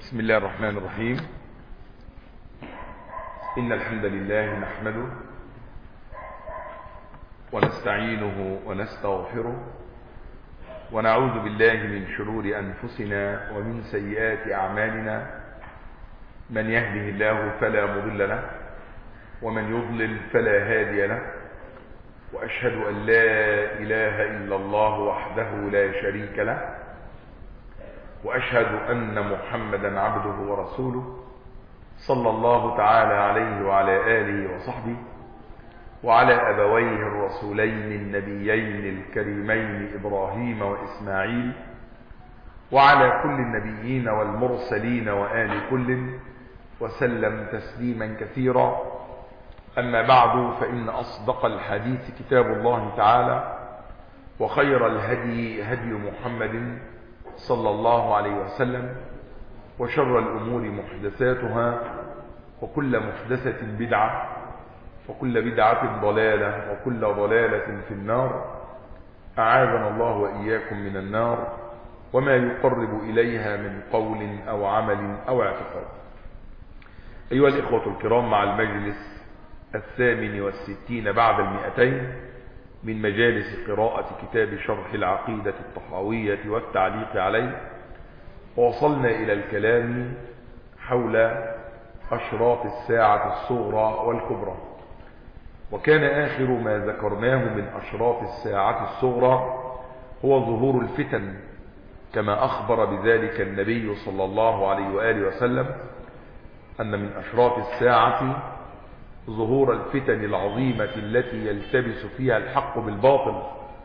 بسم الله الرحمن الرحيم إن الحمد لله نحمده ونستعينه ونستغفره ونعوذ بالله من شرور أنفسنا ومن سيئات أعمالنا من يهده الله فلا مضل له ومن يضلل فلا هادي له وأشهد أن لا إله إلا الله وحده لا شريك له وأشهد أن محمدا عبده ورسوله صلى الله تعالى عليه وعلى آله وصحبه وعلى أبويه الرسولين النبيين الكريمين إبراهيم وإسماعيل وعلى كل النبيين والمرسلين وآل كل وسلم تسليما كثيرا أما بعد فإن أصدق الحديث كتاب الله تعالى وخير الهدي هدي محمد صلى الله عليه وسلم وشر الأمور محدثاتها وكل محدثة بدعة وكل بدعة ضلالة وكل ضلالة في النار أعاذنا الله وإياكم من النار وما يقرب إليها من قول أو عمل أو اعتقاد أيها الإخوة الكرام مع المجلس الثامن والستين بعد المئتين من مجالس قراءة كتاب شرح العقيدة الطحاوية والتعليق عليه ووصلنا إلى الكلام حول أشراط الساعة الصغرى والكبرى وكان آخر ما ذكرناه من أشراط الساعة الصغرى هو ظهور الفتن كما أخبر بذلك النبي صلى الله عليه وآله وسلم أن من أشراط الساعة ظهور الفتن العظيمة التي يلتبس فيها الحق بالباطل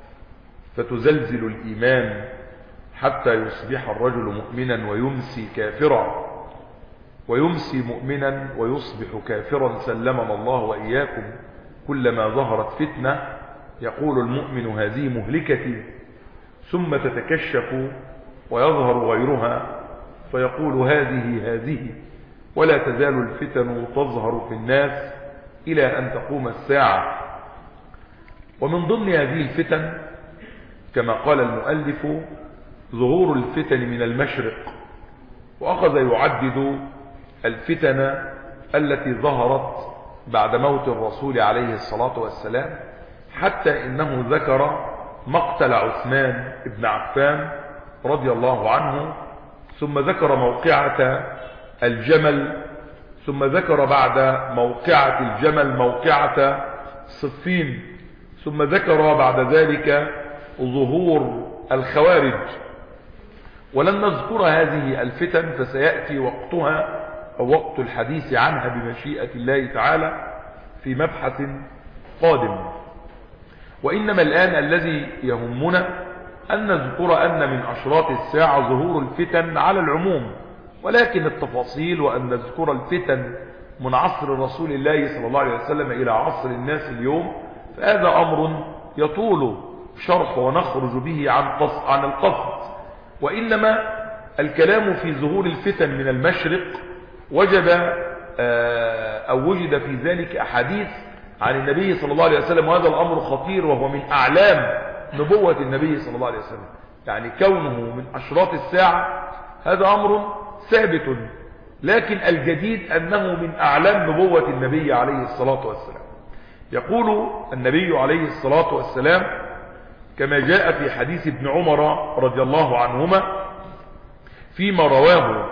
فتزلزل الإيمان حتى يصبح الرجل مؤمنا ويمسي كافرا ويمسي مؤمنا ويصبح كافرا سلمنا الله وإياكم كلما ظهرت فتنة يقول المؤمن هذه مهلكتي ثم تتكشف ويظهر غيرها فيقول هذه هذه ولا تزال الفتن تظهر في الناس إلى أن تقوم الساعة ومن ضمن هذه الفتن كما قال المؤلف ظهور الفتن من المشرق وأخذ يعدد الفتن التي ظهرت بعد موت الرسول عليه الصلاة والسلام حتى إنه ذكر مقتل عثمان بن عفان رضي الله عنه ثم ذكر موقعة الجمل ثم ذكر بعد موقعة الجمل موقعة صفين ثم ذكر بعد ذلك ظهور الخوارج ولن نذكر هذه الفتن فسيأتي وقتها أو وقت الحديث عنها بمشيئة الله تعالى في مبحث قادم وإنما الآن الذي يهمنا أن نذكر أن من أشراط الساعة ظهور الفتن على العموم ولكن التفاصيل وأن نذكر الفتن من عصر رسول الله صلى الله عليه وسلم إلى عصر الناس اليوم فهذا أمر يطول شرح ونخرج به عن قص عن القصد وإنما الكلام في ظهور الفتن من المشرق وجب أو وجد في ذلك أحاديث عن النبي صلى الله عليه وسلم وهذا الأمر خطير وهو من أعلام نبوة النبي صلى الله عليه وسلم يعني كونه من أشراط الساعة هذا أمر ثابت لكن الجديد أنه من أعلام نبوة النبي عليه الصلاة والسلام يقول النبي عليه الصلاة والسلام كما جاء في حديث ابن عمر رضي الله عنهما فيما رواه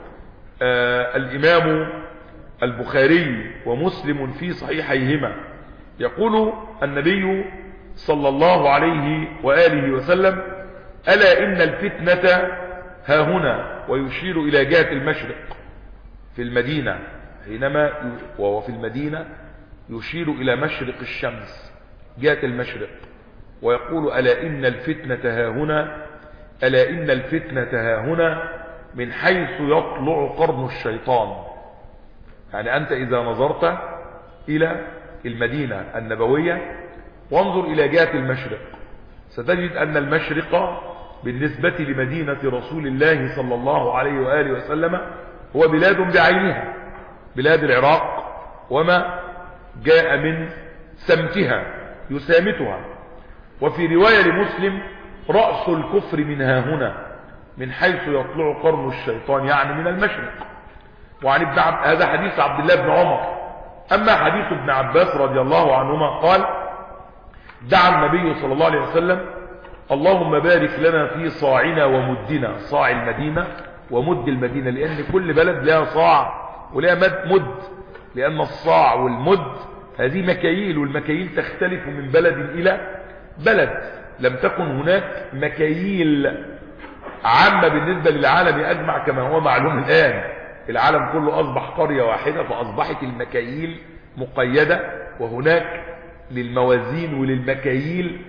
آه الإمام البخاري ومسلم في صحيحيهما يقول النبي صلى الله عليه وآله وسلم ألا إن الفتنة ها هنا ويشير إلى جهة المشرق في المدينة حينما وهو في المدينة يشير إلى مشرق الشمس جهة المشرق ويقول ألا إن الفتنة ها هنا ألا إن الفتنة ها هنا من حيث يطلع قرن الشيطان يعني أنت إذا نظرت إلى المدينة النبوية وانظر إلى جهة المشرق ستجد أن المشرق بالنسبة لمدينة رسول الله صلى الله عليه وآله وسلم هو بلاد بعينها بلاد العراق وما جاء من سمتها يسامتها وفي رواية لمسلم رأس الكفر من ها هنا من حيث يطلع قرن الشيطان يعني من المشرق وعن ابن عب... هذا حديث عبد الله بن عمر أما حديث ابن عباس رضي الله عنهما قال دعا النبي صلى الله عليه وسلم اللهم بارك لنا في صاعنا ومدنا صاع المدينة ومد المدينة لأن كل بلد لها صاع ولها مد, مد لأن الصاع والمد هذه مكاييل والمكاييل تختلف من بلد إلى بلد لم تكن هناك مكاييل عامة بالنسبة للعالم أجمع كما هو معلوم الآن العالم كله أصبح قرية واحدة فأصبحت المكاييل مقيدة وهناك للموازين وللمكاييل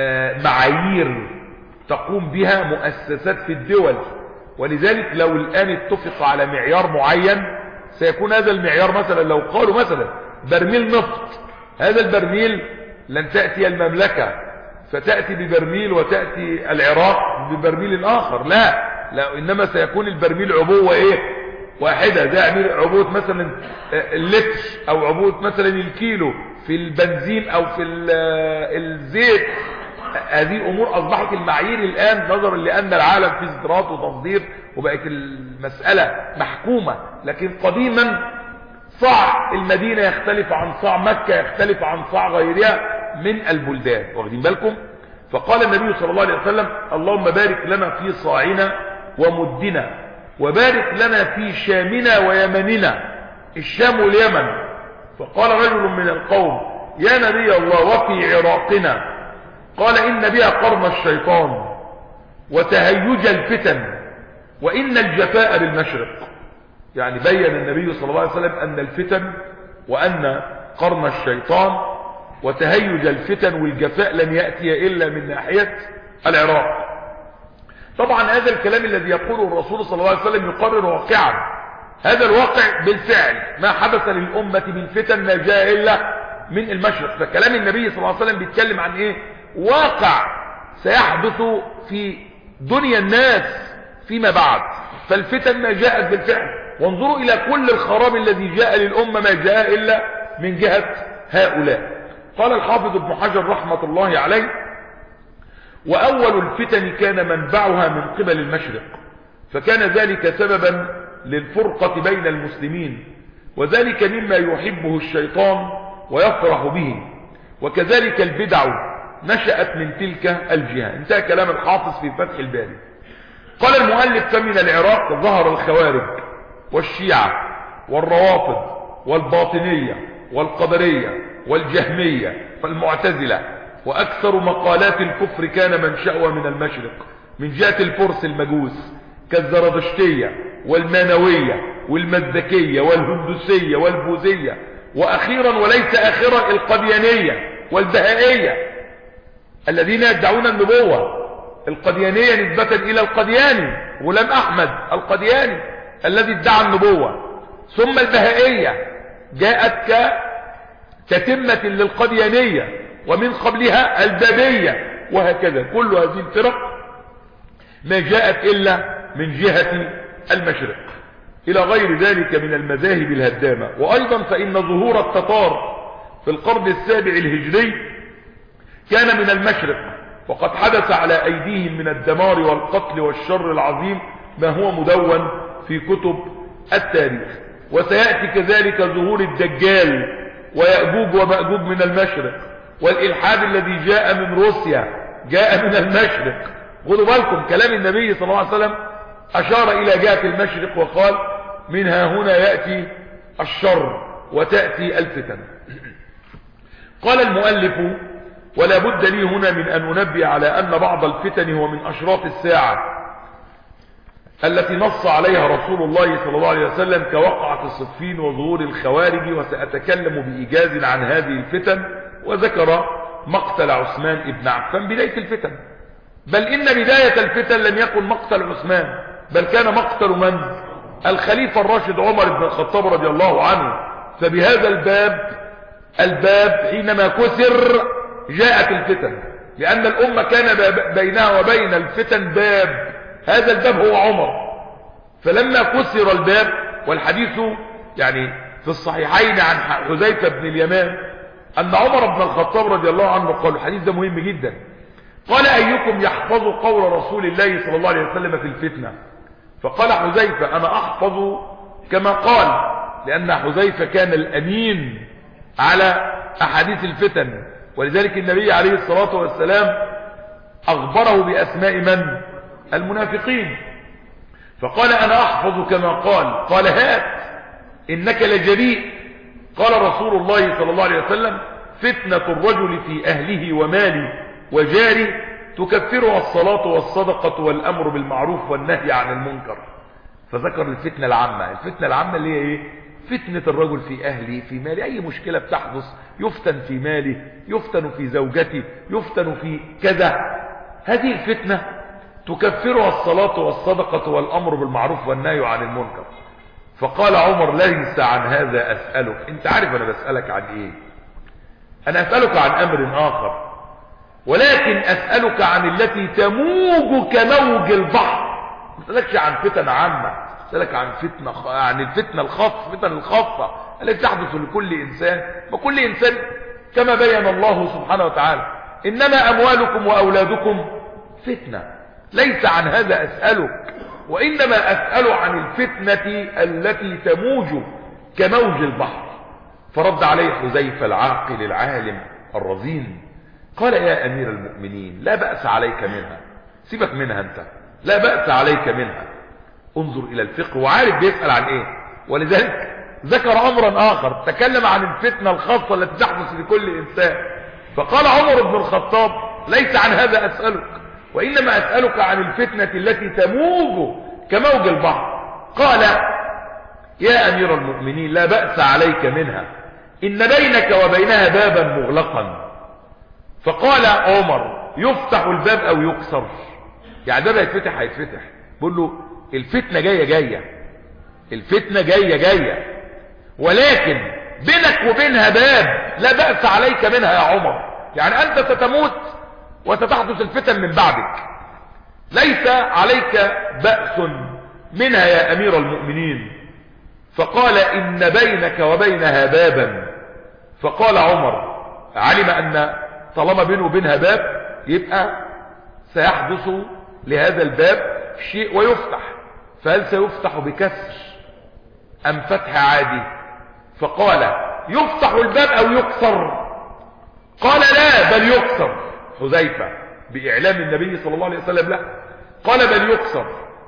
معايير تقوم بها مؤسسات في الدول ولذلك لو الآن اتفق على معيار معين سيكون هذا المعيار مثلا لو قالوا مثلا برميل نفط هذا البرميل لن تأتي المملكة فتأتي ببرميل وتأتي العراق ببرميل آخر لا لا إنما سيكون البرميل عبوة إيه واحدة زي عبوة مثلا اللتر أو عبوة مثلا الكيلو في البنزين أو في الزيت هذه أمور أصبحت المعايير الآن نظرا لأن العالم في استيراد وتصدير وبقت المسألة محكومة لكن قديما صاع المدينة يختلف عن صاع مكة يختلف عن صاع غيرها من البلدان واخدين بالكم فقال النبي صلى الله عليه وسلم اللهم بارك لنا في صاعنا ومدنا وبارك لنا في شامنا ويمننا الشام واليمن فقال رجل من القوم يا نبي الله وفي عراقنا قال إن بها قرن الشيطان وتهيج الفتن وإن الجفاء بالمشرق يعني بين النبي صلى الله عليه وسلم أن الفتن وأن قرن الشيطان وتهيج الفتن والجفاء لن يأتي إلا من ناحية العراق طبعا هذا الكلام الذي يقوله الرسول صلى الله عليه وسلم يقرر واقعا هذا الواقع بالفعل ما حدث للأمة من فتن ما جاء إلا من المشرق فكلام النبي صلى الله عليه وسلم بيتكلم عن إيه واقع سيحدث في دنيا الناس فيما بعد فالفتن ما جاءت بالفعل وانظروا إلى كل الخراب الذي جاء للأمة ما جاء إلا من جهة هؤلاء قال الحافظ ابن حجر رحمة الله عليه وأول الفتن كان منبعها من قبل المشرق فكان ذلك سببا للفرقة بين المسلمين وذلك مما يحبه الشيطان ويفرح به وكذلك البدع نشأت من تلك الجهة انتهى كلام الحافظ في فتح الباري قال المؤلف فمن العراق ظهر الخوارج والشيعة والروافض والباطنية والقدرية والجهمية والمعتزلة وأكثر مقالات الكفر كان منشأها من المشرق من جهة الفرس المجوس كالزرادشتية والمانوية والمزدكية والهندوسية والبوذية وأخيرا وليس آخرا القديانية والبهائية الذين يدعون النبوة القديانية نسبة إلى القدياني غلام أحمد القدياني الذي ادعى النبوة ثم البهائية جاءت كتمة للقديانية ومن قبلها البابية وهكذا كل هذه الفرق ما جاءت إلا من جهة المشرق إلى غير ذلك من المذاهب الهدامة وأيضا فإن ظهور التتار في القرن السابع الهجري كان من المشرق وقد حدث على أيديهم من الدمار والقتل والشر العظيم ما هو مدون في كتب التاريخ وسيأتي كذلك ظهور الدجال ويأجوج ومأجوج من المشرق والإلحاد الذي جاء من روسيا جاء من المشرق خذوا بالكم كلام النبي صلى الله عليه وسلم أشار إلى جهة المشرق وقال منها هنا يأتي الشر وتأتي الفتن قال المؤلف ولا بد لي هنا من أن أنبه على أن بعض الفتن هو من أشراط الساعة التي نص عليها رسول الله صلى الله عليه وسلم كوقعة الصفين وظهور الخوارج وسأتكلم بإيجاز عن هذه الفتن وذكر مقتل عثمان ابن عفان بداية الفتن بل إن بداية الفتن لم يكن مقتل عثمان بل كان مقتل من الخليفة الراشد عمر بن الخطاب رضي الله عنه فبهذا الباب الباب حينما كسر جاءت الفتن لأن الأمة كان بينها وبين الفتن باب هذا الباب هو عمر فلما كسر الباب والحديث يعني في الصحيحين عن حذيفة بن اليمان أن عمر بن الخطاب رضي الله عنه قال الحديث ده مهم جدا قال أيكم يحفظ قول رسول الله صلى الله عليه وسلم في الفتنة فقال حذيفة أنا أحفظ كما قال لأن حذيفة كان الأمين على أحاديث الفتن ولذلك النبي عليه الصلاة والسلام أخبره بأسماء من المنافقين فقال أنا أحفظ كما قال قال هات إنك لجريء قال رسول الله صلى الله عليه وسلم فتنة الرجل في أهله وماله وجاره تكفرها الصلاة والصدقة والأمر بالمعروف والنهي عن المنكر فذكر الفتنة العامة الفتنة العامة اللي هي ايه فتنة الرجل في أهله في ماله أي مشكلة بتحدث يفتن في ماله يفتن في زوجته يفتن في كذا هذه الفتنة تكفرها الصلاة والصدقة والأمر بالمعروف والنهي عن المنكر فقال عمر ليس عن هذا أسألك انت عارف أنا بسألك عن ايه أنا أسألك عن أمر آخر ولكن أسألك عن التي تموج كموج البحر ما أسألكش عن فتن عامة أسألك عن فتنة عن الفتنة الخاصة فتن الخاصة التي تحدث لكل إنسان وكل إنسان كما بين الله سبحانه وتعالى إنما أموالكم وأولادكم فتنة ليس عن هذا أسألك وإنما أسأل عن الفتنة التي تموج كموج البحر فرد عليه حذيفة العاقل العالم الرزين قال يا أمير المؤمنين لا بأس عليك منها سيبك منها أنت لا بأس عليك منها انظر إلى الفقه وعارف بيسأل عن إيه ولذلك ذكر أمرا آخر تكلم عن الفتنة الخاصة التي تحدث لكل إنسان فقال عمر بن الخطاب ليس عن هذا أسألك وإنما أسألك عن الفتنة التي تموج كموج البحر قال يا أمير المؤمنين لا بأس عليك منها إن بينك وبينها بابا مغلقا فقال عمر يفتح الباب أو يكسر يعني الباب هيتفتح هيتفتح بقول له الفتنة جاية جاية الفتنة جاية جاية ولكن بينك وبينها باب لا بأس عليك منها يا عمر يعني أنت ستموت وستحدث الفتن من بعدك ليس عليك بأس منها يا أمير المؤمنين فقال إن بينك وبينها بابا فقال عمر علم أن طالما بينه وبينها باب يبقى سيحدث لهذا الباب شيء ويفتح فهل سيفتح بكسر أم فتح عادي فقال يفتح الباب أو يكسر قال لا بل يكسر حذيفة بإعلام النبي صلى الله عليه وسلم لا قال بل يكسر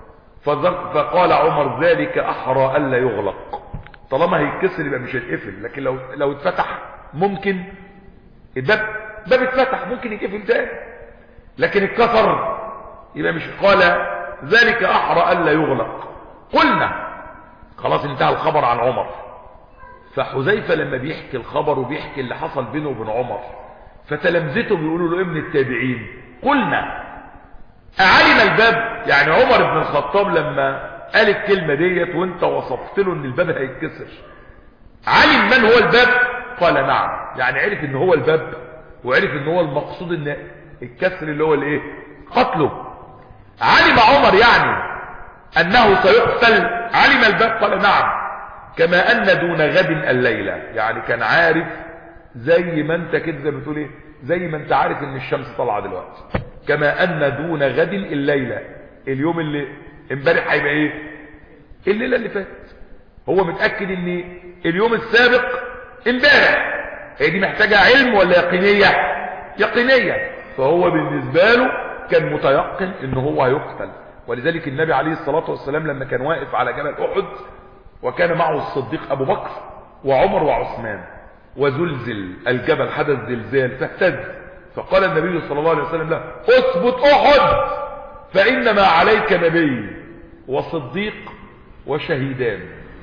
فقال عمر ذلك أحرى ألا يغلق طالما هيتكسر يبقى مش هيتقفل لكن لو لو اتفتح ممكن الباب باب اتفتح ممكن يتقفل تاني لكن اتكسر يبقى مش قال ذلك أحرى ألا يغلق قلنا خلاص انتهى الخبر عن عمر فحذيفة لما بيحكي الخبر وبيحكي اللي حصل بينه وبين عمر فتلامذته بيقولوا له ابن التابعين قلنا أعلم الباب يعني عمر بن الخطاب لما قال الكلمة ديت وانت وصفت له ان الباب هيتكسر علم من هو الباب قال نعم يعني عرف ان هو الباب وعرف ان هو المقصود ان الكسر اللي هو الايه قتله علم عمر يعني انه سيقتل علم الباب قال نعم كما ان دون غد الليلة يعني كان عارف زي ما انت كده زي ما بتقول ايه زي ما انت عارف ان الشمس طالعه دلوقتي كما ان دون غد الليلة اليوم اللي امبارح هيبقى ايه الليلة اللي فاتت هو متأكد ان اليوم السابق امبارح هي دي محتاجة علم ولا يقينية يقينية فهو بالنسبة له كان متيقن ان هو هيقتل ولذلك النبي عليه الصلاة والسلام لما كان واقف على جبل احد وكان معه الصديق ابو بكر وعمر وعثمان وزلزل الجبل حدث زلزال فاهتز فقال النبي صلى الله عليه وسلم له اثبت احد فانما عليك نبي وصديق وشهيدان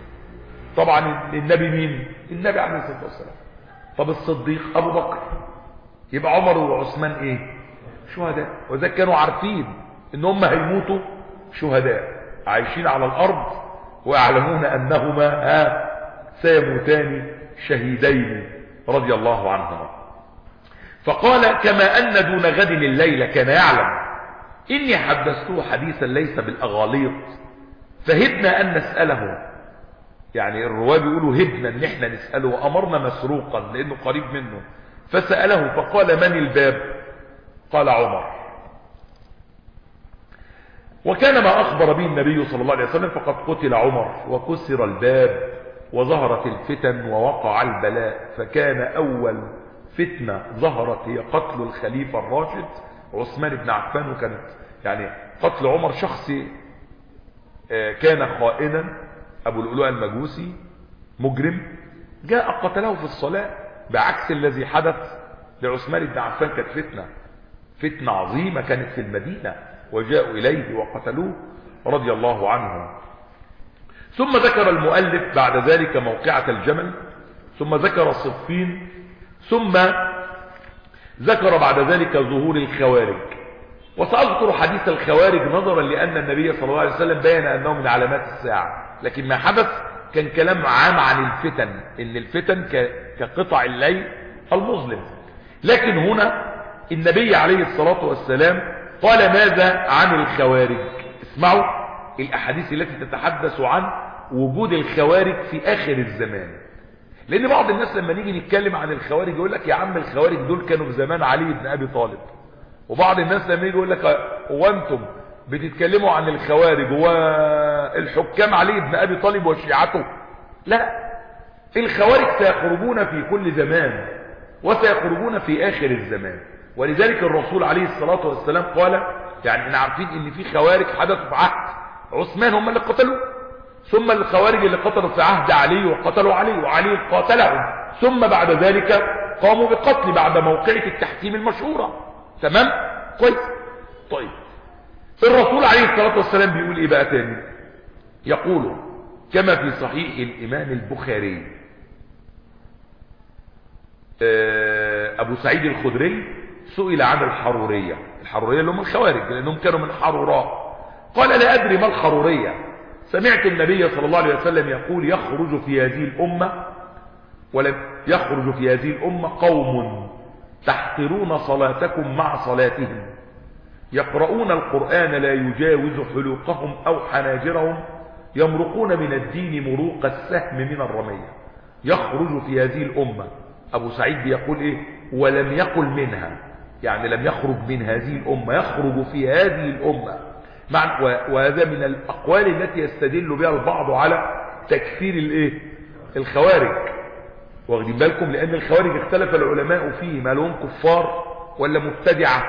طبعا النبي مين النبي عليه الصلاة والسلام طب الصديق ابو بكر يبقى عمر وعثمان ايه شهداء وذلك كانوا عارفين ان هم هيموتوا شهداء عايشين على الارض ويعلمون انهما ها سيموتان شهيدين رضي الله عنهما فقال كما ان دون غد الليلة كان يعلم اني حدثته حديثا ليس بالاغاليط فهبنا ان نسأله يعني الرواه بيقولوا هبنا ان احنا نسأله وامرنا مسروقا لانه قريب منه فسأله فقال من الباب قال عمر وكان ما أخبر به النبي صلى الله عليه وسلم فقد قتل عمر وكسر الباب وظهرت الفتن ووقع البلاء فكان أول فتنة ظهرت هي قتل الخليفة الراشد عثمان بن عفان وكانت يعني قتل عمر شخصي كان خائنا أبو الألوء المجوسي مجرم جاء قتله في الصلاة بعكس الذي حدث لعثمان بن عفان كانت فتنة فتنة عظيمة كانت في المدينة وجاءوا إليه وقتلوه رضي الله عنهم ثم ذكر المؤلف بعد ذلك موقعة الجمل ثم ذكر صفين ثم ذكر بعد ذلك ظهور الخوارج وسأذكر حديث الخوارج نظرا لأن النبي صلى الله عليه وسلم بين أنه من علامات الساعة لكن ما حدث كان كلام عام عن الفتن إن الفتن كقطع الليل المظلم لكن هنا النبي عليه الصلاة والسلام قال ماذا عن الخوارج اسمعوا الأحاديث التي تتحدث عن وجود الخوارج في آخر الزمان لأن بعض الناس لما نيجي نتكلم عن الخوارج يقول لك يا عم الخوارج دول كانوا في زمان علي بن أبي طالب وبعض الناس لما يجي يقول لك هو انتم بتتكلموا عن الخوارج والحكام علي بن أبي طالب وشيعته لا الخوارج سيخرجون في كل زمان وسيخرجون في آخر الزمان ولذلك الرسول عليه الصلاة والسلام قال يعني احنا عارفين ان في خوارج حدثوا في عهد عثمان هم اللي قتلوه ثم الخوارج اللي قتلوا في عهد علي وقتلوا علي وعلي قاتلهم ثم بعد ذلك قاموا بقتل بعد موقعة التحكيم المشهورة تمام كويس طيب الرسول عليه الصلاة والسلام بيقول ايه بقى تاني يقول كما في صحيح الامام البخاري ابو سعيد الخدري سئل عن الحرورية الحرورية اللي هم الخوارج لانهم كانوا من حروراء قال لا ادري ما الحرورية سمعت النبي صلى الله عليه وسلم يقول يخرج في هذه الامة ولم يخرج في هذه الامة قوم تحقرون صلاتكم مع صلاتهم يقرؤون القرآن لا يجاوز حلوقهم او حناجرهم يمرقون من الدين مروق السهم من الرمية يخرج في هذه الامة ابو سعيد بيقول ايه ولم يقل منها يعني لم يخرج من هذه الامة يخرج في هذه الامة مع وهذا من الاقوال التي يستدل بها البعض على تكفير الايه الخوارج واخدين بالكم لان الخوارج اختلف العلماء فيه ما لهم كفار ولا مبتدعة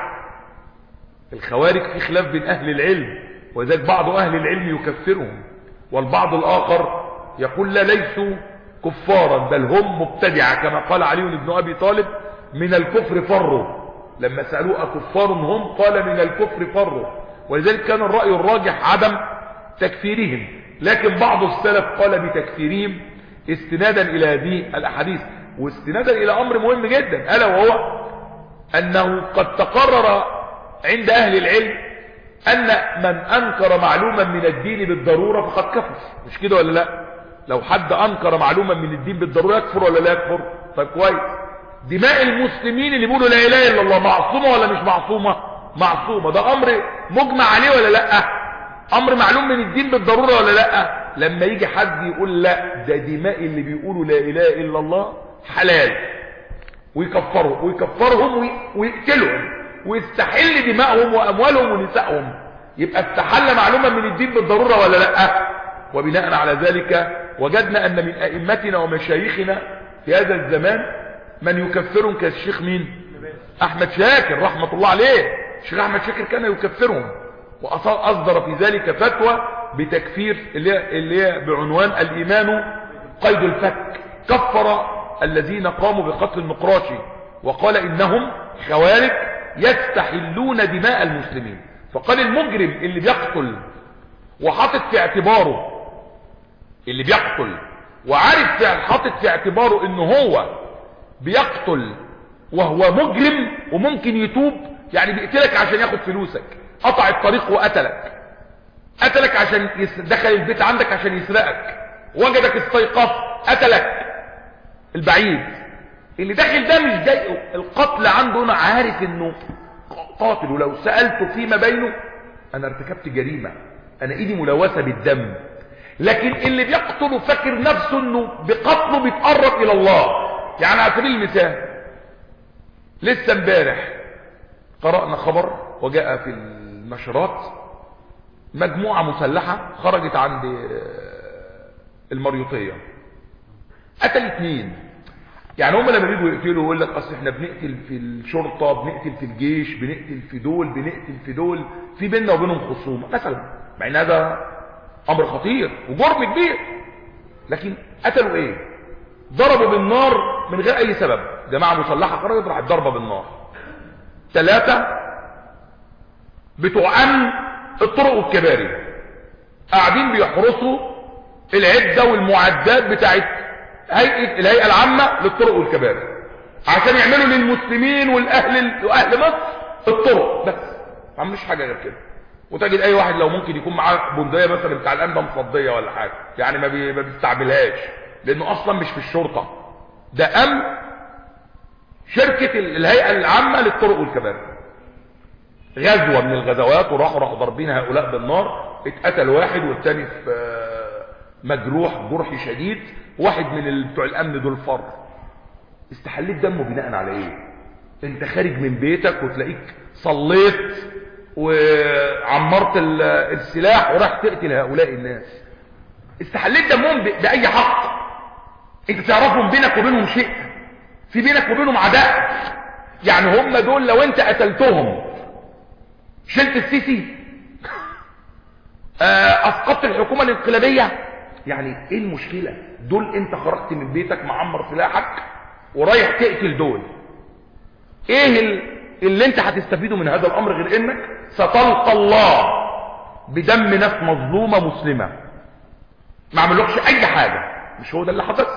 الخوارج في خلاف بين اهل العلم وذلك بعض اهل العلم يكفرهم والبعض الاخر يقول لا ليسوا كفارا بل هم مبتدعة كما قال علي بن ابي طالب من الكفر فروا لما سألوه أكفار هم قال من الكفر فروا ولذلك كان الرأي الراجح عدم تكفيرهم لكن بعض السلف قال بتكفيرهم استنادا إلى هذه الأحاديث واستنادا إلى أمر مهم جدا ألا وهو أنه قد تقرر عند أهل العلم أن من أنكر معلوما من الدين بالضرورة فقد كفر مش كده ولا لا لو حد أنكر معلومة من الدين بالضرورة يكفر ولا لا يكفر طيب كويس دماء المسلمين اللي بيقولوا لا اله الا الله معصومه ولا مش معصومه معصومه ده امر مجمع عليه ولا لا امر معلوم من الدين بالضروره ولا لا لما يجي حد يقول لا ده دماء اللي بيقولوا لا اله الا الله حلال ويكفرهم ويكفرهم ويقتلهم ويستحل دماءهم واموالهم ونسائهم يبقى استحل معلومه من الدين بالضروره ولا لا وبناء على ذلك وجدنا ان من ائمتنا ومشايخنا في هذا الزمان من يكفرهم كالشيخ مين احمد شاكر رحمة الله عليه الشيخ احمد شاكر كان يكفرهم واصدر في ذلك فتوى بتكفير اللي هي, اللي هي بعنوان الايمان قيد الفك كفر الذين قاموا بقتل النقراشي وقال انهم خوارج يستحلون دماء المسلمين فقال المجرم اللي بيقتل وحاطط في اعتباره اللي بيقتل وعارف حاطط في اعتباره ان هو بيقتل وهو مجرم وممكن يتوب يعني بيقتلك عشان ياخد فلوسك قطع الطريق وقتلك قتلك عشان دخل البيت عندك عشان يسرقك وجدك استيقظ قتلك البعيد اللي داخل ده مش ضايقه القتل عنده انا عارف انه قاتل ولو سألته فيما بينه انا ارتكبت جريمة انا ايدي ملوثة بالدم لكن اللي بيقتل فاكر نفسه انه بقتله بيتقرب الى الله يعني على سبيل المثال لسه امبارح قرأنا خبر وجاء في النشرات مجموعة مسلحة خرجت عند المريوطية قتل اثنين يعني هم لما بيجوا يقتلوا يقول لك اصل احنا بنقتل في الشرطة بنقتل في الجيش بنقتل في دول بنقتل في دول في بيننا وبينهم خصومة مثلا مع ان هذا امر خطير وجرم كبير لكن قتلوا ايه ضربوا بالنار من غير اي سبب جماعة مسلحة خرجت راحت ضربة بالنار ثلاثة بتوع امن الطرق والكباري قاعدين بيحرسوا العدة والمعدات بتاعت هيئة الهيئة العامة للطرق والكباري عشان يعملوا للمسلمين والاهل واهل مصر الطرق بس ما عملوش حاجة غير كده وتجد اي واحد لو ممكن يكون معاه بندقية مثلا بتاع الامن ده مصدية ولا حاجة يعني ما, بي... ما بيستعملهاش لانه اصلا مش في الشرطة ده امن شركة الهيئة العامة للطرق والكباري غزوة من الغزوات وراحوا راحوا ضاربين هؤلاء بالنار اتقتل واحد والتاني في مجروح جرح شديد واحد من بتوع الامن دول فر استحليت دمه بناء على ايه انت خارج من بيتك وتلاقيك صليت وعمرت السلاح وراح تقتل هؤلاء الناس استحليت دمهم باي حق انت تعرفهم بينك وبينهم شيء في بينك وبينهم عداء يعني هم دول لو انت قتلتهم شلت السيسي اسقطت الحكومة الانقلابية يعني ايه المشكلة دول انت خرجت من بيتك معمر سلاحك ورايح تقتل دول ايه اللي انت هتستفيده من هذا الامر غير انك ستلقى الله بدم ناس مظلومة مسلمة ما عملوكش اي حاجة مش هو ده اللي حدث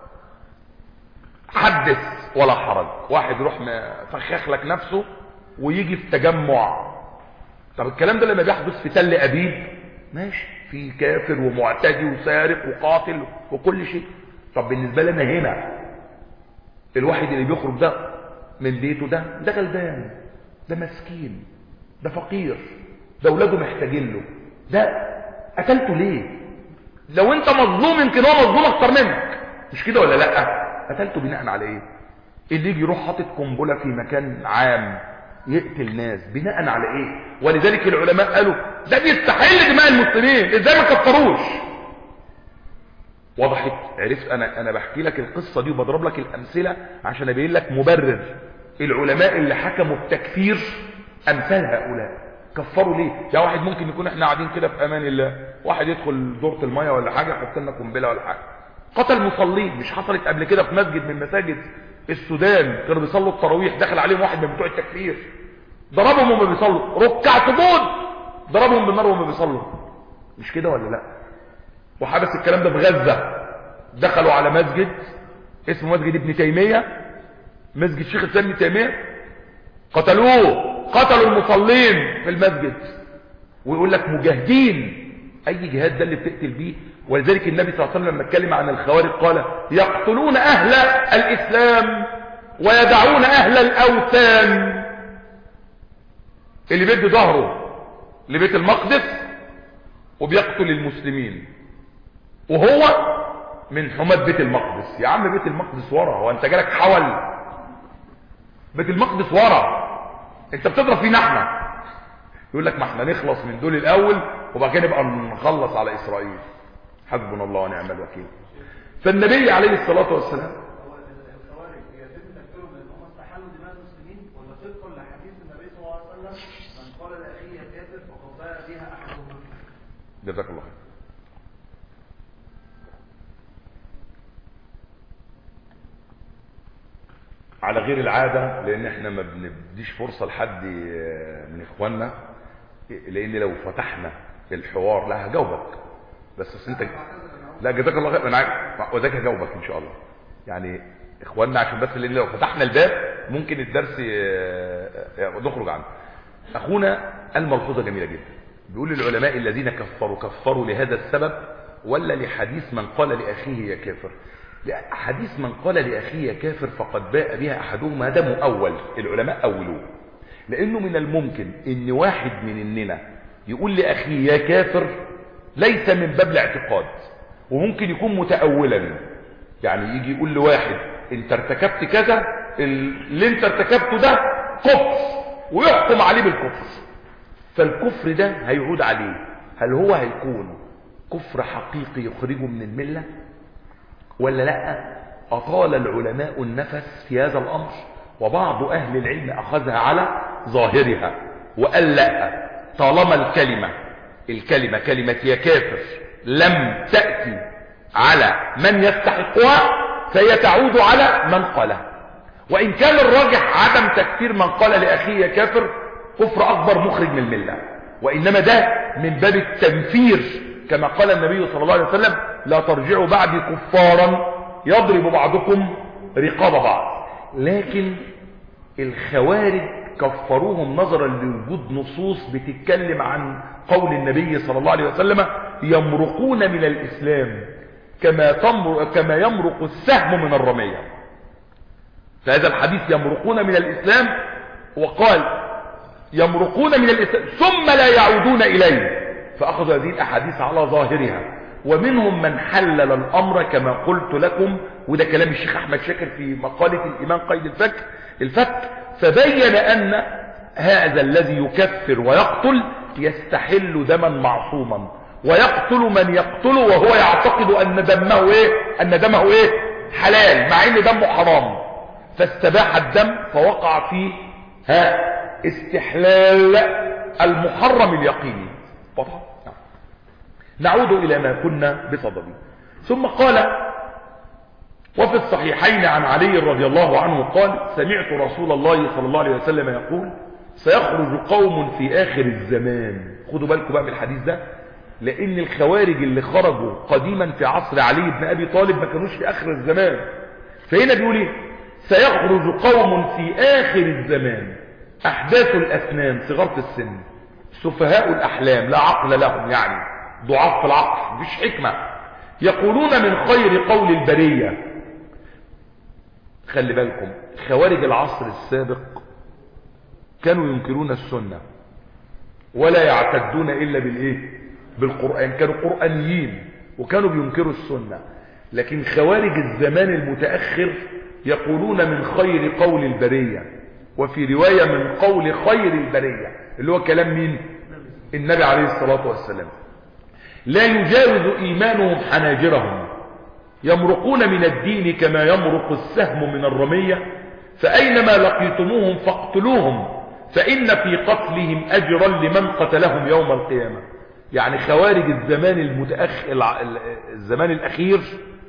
حدث ولا حرج واحد يروح فخخ لك نفسه ويجي في تجمع طب الكلام ده لما بيحدث في تل ابيب ماشي في كافر ومعتدي وسارق وقاتل وكل شيء طب بالنسبة لنا هنا الواحد اللي بيخرج ده من بيته ده ده غلبان ده مسكين ده فقير ده اولاده محتاجين له ده قتلته ليه لو انت مظلوم يمكن هو مظلوم اكتر منك مش كده ولا لا قتلته بناء على ايه اللي يجي يروح حاطط قنبله في مكان عام يقتل ناس بناء على ايه ولذلك العلماء قالوا ده بيستحل دماء المسلمين ازاي ما كفروش وضحت عرفت انا انا بحكي لك القصه دي وبضرب لك الامثله عشان ابين لك مبرر العلماء اللي حكموا بتكفير امثال هؤلاء كفروا ليه يا واحد ممكن يكون احنا قاعدين كده في امان الله واحد يدخل دورة المية ولا حاجة يحط لنا قنبله ولا حاجة قتل مصلين مش حصلت قبل كده في مسجد من مساجد السودان كانوا بيصلوا التراويح دخل عليهم واحد من بتوع التكفير ضربهم وهم بيصلوا ركع سجود ضربهم بالنار وهم بيصلوا مش كده ولا لا وحبس الكلام ده في غزة دخلوا على مسجد اسمه مسجد ابن تيمية مسجد شيخ الاسلام ابن تيمية قتلوه قتلوا المصلين في المسجد ويقول لك مجاهدين اي جهاد ده اللي بتقتل بيه ولذلك النبي صلى الله عليه وسلم لما اتكلم عن الخوارج قال يقتلون اهل الاسلام ويدعون اهل الاوثان اللي بيدي ظهره لبيت المقدس وبيقتل المسلمين وهو من حماة بيت المقدس يا عم بيت المقدس ورا هو انت جالك حول بيت المقدس ورا انت بتضرب فينا احنا يقول لك ما احنا نخلص من دول الاول وبعد كده نبقى نخلص على اسرائيل حسبنا الله ونعم الوكيل فالنبي عليه الصلاه والسلام هو الخوارج يتم تكفيرهم لان هم استحلوا دماء المسلمين ولا طبقا لحديث النبي صلى الله عليه وسلم من قال لاخيه كافر فقد باء بها احدهما جزاك الله خير على غير العادة لان احنا ما بنديش فرصة لحد من اخواننا لان لو فتحنا الحوار لا هجاوبك بس أصل انت لا جزاك الله خير انا عارف وذاك هجاوبك ان شاء الله يعني اخواننا عشان بس لان لو فتحنا الباب ممكن الدرس ي- نخرج عنه اخونا الملحوظه جميله جدا بيقول العلماء الذين كفروا كفروا لهذا السبب ولا لحديث من قال لاخيه يا كافر لا، حديث من قال لاخيه يا كافر فقد باء بها احدهما ده مؤول العلماء اولوه لانه من الممكن ان واحد مننا يقول لاخيه يا كافر ليس من باب الاعتقاد وممكن يكون متأولا يعني يجي يقول لواحد انت ارتكبت كذا اللي انت ارتكبته ده كفر ويحكم عليه بالكفر فالكفر ده هيعود عليه هل هو هيكون كفر حقيقي يخرجه من الملة ولا لا أطال العلماء النفس في هذا الأمر وبعض أهل العلم أخذها على ظاهرها وقال لا طالما الكلمة الكلمة كلمة يا كافر لم تأتي على من يستحقها فهي تعود على من قالها وإن كان الراجح عدم تكفير من قال لأخيه يا كافر كفر أكبر مخرج من الملة وإنما ده من باب التنفير كما قال النبي صلى الله عليه وسلم لا ترجعوا بعدي كفارا يضرب بعضكم رقاب بعض لكن الخوارج كفروهم نظرا لوجود نصوص بتتكلم عن قول النبي صلى الله عليه وسلم يمرقون من الإسلام كما, تمر كما يمرق السهم من الرمية فهذا الحديث يمرقون من الإسلام وقال يمرقون من الإسلام ثم لا يعودون إليه فأخذوا هذه الأحاديث على ظاهرها ومنهم من حلل الأمر كما قلت لكم وده كلام الشيخ أحمد شاكر في مقالة الإمام قيد الفك الفك فبين أن هذا الذي يكفر ويقتل يستحل دما معصوما ويقتل من يقتله وهو يعتقد أن دمه إيه أن دمه إيه حلال مع أن دمه حرام فاستباح الدم فوقع فيه ها استحلال المحرم اليقيني واضح نعود إلى ما كنا بصدده ثم قال وفي الصحيحين عن علي رضي الله عنه قال سمعت رسول الله صلى الله عليه وسلم يقول سيخرج قوم في آخر الزمان خدوا بالكم بقى من الحديث ده لأن الخوارج اللي خرجوا قديما في عصر علي بن أبي طالب ما كانوش في آخر الزمان فهنا بيقول ايه سيخرج قوم في آخر الزمان أحداث الأسنان صغار في السن سفهاء الأحلام لا عقل لهم يعني ضعاف في العقل مش حكمة يقولون من خير قول البرية خلي بالكم خوارج العصر السابق كانوا ينكرون السنة ولا يعتدون إلا بالإيه بالقرآن كانوا قرآنيين وكانوا بينكروا السنة لكن خوارج الزمان المتأخر يقولون من خير قول البرية وفي رواية من قول خير البرية اللي هو كلام مين النبي عليه الصلاة والسلام لا يجاوز إيمانهم حناجرهم يمرقون من الدين كما يمرق السهم من الرمية فأينما لقيتموهم فاقتلوهم فإن في قتلهم أجرا لمن قتلهم يوم القيامة يعني خوارج الزمان المتأخر الزمان الأخير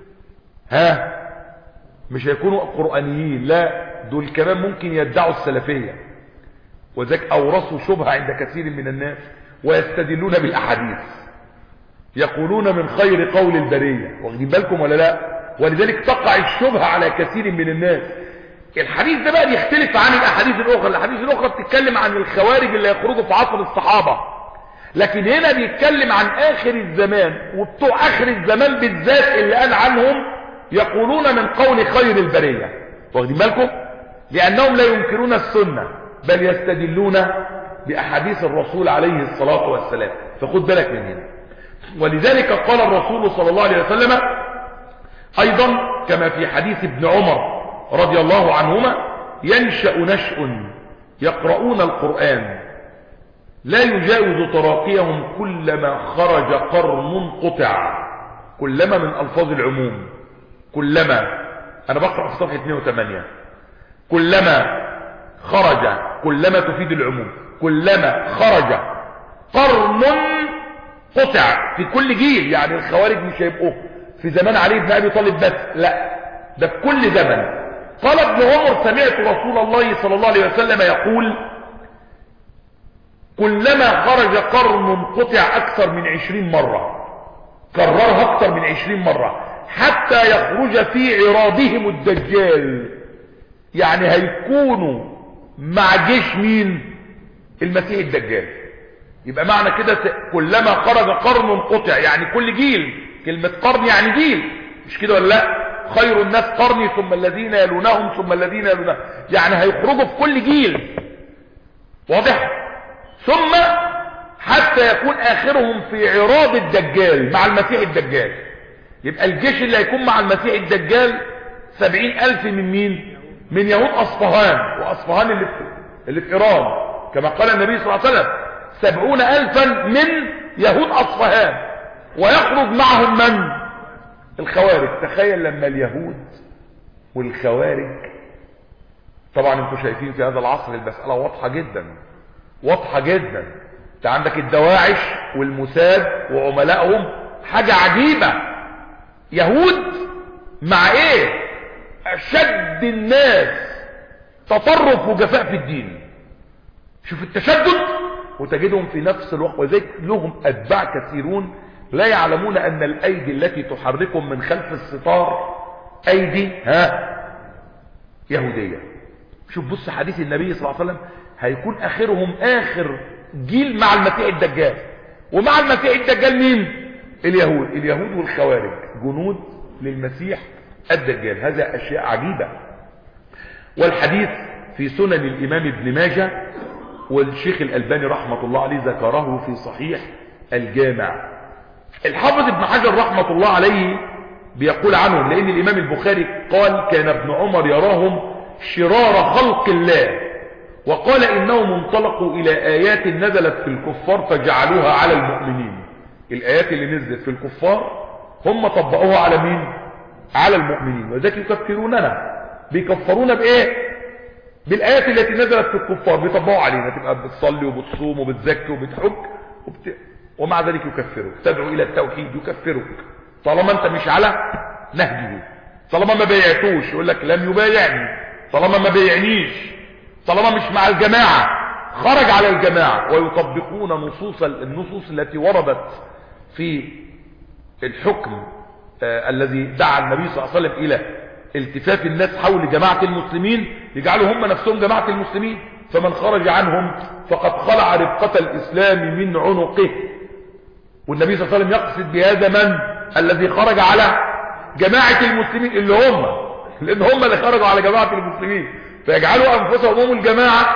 ها مش هيكونوا قرآنيين لا دول كمان ممكن يدعوا السلفية وذلك أورثوا شبهة عند كثير من الناس ويستدلون بالأحاديث يقولون من خير قول البرية واخدين بالكم ولا لا ولذلك تقع الشبهة على كثير من الناس الحديث ده بقى بيختلف عن الأحاديث الأخرى الأحاديث الأخرى بتتكلم عن الخوارج اللي يخرجوا في عصر الصحابة لكن هنا بيتكلم عن آخر الزمان وبتوع آخر الزمان بالذات اللي قال عنهم يقولون من قول خير البرية واخدين بالكم لأنهم لا ينكرون السنة بل يستدلون بأحاديث الرسول عليه الصلاة والسلام فخد بالك من هنا ولذلك قال الرسول صلى الله عليه وسلم أيضا كما في حديث ابن عمر رضي الله عنهما ينشأ نشأ يقرؤون القرآن لا يجاوز تراقيهم كلما خرج قرن قطع كلما من ألفاظ العموم كلما أنا بقرأ في صفحة 82 كلما خرج كلما تفيد العموم كلما خرج قرن قطع في كل جيل يعني الخوارج مش هيبقوا في زمان علي بن أبي طالب بس لا ده في كل زمن قال ابن عمر سمعت رسول الله صلى الله عليه وسلم يقول كلما خرج قرن قطع أكثر من عشرين مرة كررها أكثر من عشرين مرة حتى يخرج في عراضهم الدجال يعني هيكونوا مع جيش مين المسيح الدجال يبقى معنى كده كلما خرج قرن قطع يعني كل جيل كلمة قرن يعني جيل مش كده ولا لا خير الناس قرني ثم الذين يلونهم ثم الذين يلونهم يعني هيخرجوا في كل جيل واضح ثم حتى يكون اخرهم في عراض الدجال مع المسيح الدجال يبقى الجيش اللي هيكون مع المسيح الدجال سبعين الف من مين من يهود اصفهان واصفهان اللي في, اللي في ايران كما قال النبي صلى الله عليه وسلم سبعون الفا من يهود اصفهان ويخرج معهم من الخوارج تخيل لما اليهود والخوارج طبعا انتوا شايفين في هذا العصر المسألة واضحة جدا واضحة جدا انت عندك الدواعش والموساد وعملائهم حاجة عجيبة يهود مع ايه اشد الناس تطرف وجفاء في الدين شوف التشدد وتجدهم في نفس الوقت وذلك لهم اتباع كثيرون لا يعلمون ان الايدي التي تحركهم من خلف الستار ايدي ها يهودية شوف بص حديث النبي صلى الله عليه وسلم هيكون اخرهم اخر جيل مع المسيح الدجال ومع المسيح الدجال مين اليهود اليهود والخوارج جنود للمسيح الدجال هذا اشياء عجيبة والحديث في سنن الامام ابن ماجه والشيخ الالباني رحمة الله عليه ذكره في صحيح الجامع الحافظ ابن حجر رحمة الله عليه بيقول عنهم لان الامام البخاري قال كان ابن عمر يراهم شرار خلق الله وقال انهم انطلقوا الى ايات نزلت في الكفار فجعلوها على المؤمنين الايات اللي نزلت في الكفار هم طبقوها على مين على المؤمنين وذلك يكفروننا بيكفرونا بايه بالايات التي نزلت في الكفار بيطبقوا علينا تبقى بتصلي وبتصوم وبتزكي وبتحج وبت... ومع ذلك يكفرك تدعو الى التوحيد يكفرك طالما انت مش على نهجه طالما ما بايعتوش يقول لك لم يبايعني طالما ما بايعنيش طالما مش مع الجماعة خرج على الجماعة ويطبقون نصوص النصوص التي وردت في الحكم آه الذي دعا النبي صلى الله عليه وسلم الى التفاف الناس حول جماعة المسلمين يجعلوا هم نفسهم جماعة المسلمين فمن خرج عنهم فقد خلع ربقة الاسلام من عنقه والنبي صلى الله عليه وسلم يقصد بهذا من الذي خرج على جماعة المسلمين اللي هم لان هم اللي خرجوا على جماعة المسلمين فيجعلوا انفسهم هم الجماعة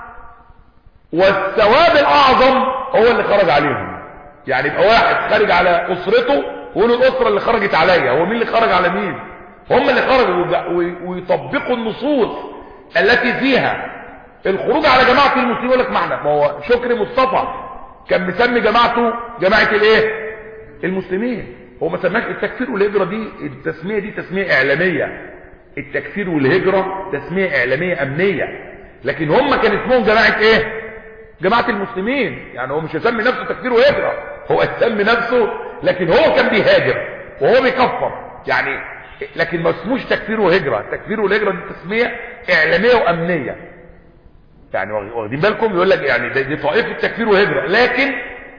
والثواب الاعظم هو اللي خرج عليهم يعني يبقى واحد خارج على اسرته ويقولوا الاسرة اللي خرجت عليا هو مين اللي خرج على مين هم اللي خرجوا ويطبقوا النصوص التي فيها الخروج على جماعة المسلمين يقول لك معنى ما هو شكري مصطفى كان مسمي جماعته جماعة الايه المسلمين هو ما سماش التكفير والهجرة دي التسمية دي تسمية اعلامية التكفير والهجرة تسمية اعلامية امنية لكن هم كان اسمهم جماعة ايه جماعة المسلمين يعني هو مش يسمي نفسه تكفير وهجرة هو يسمي نفسه لكن هو كان بيهاجر وهو بيكفر يعني لكن ما اسموش تكفير وهجرة التكفير والهجرة دي تسمية اعلامية وامنية يعني واخدين بالكم يقول لك يعني دي, دي طائفة تكفير وهجرة لكن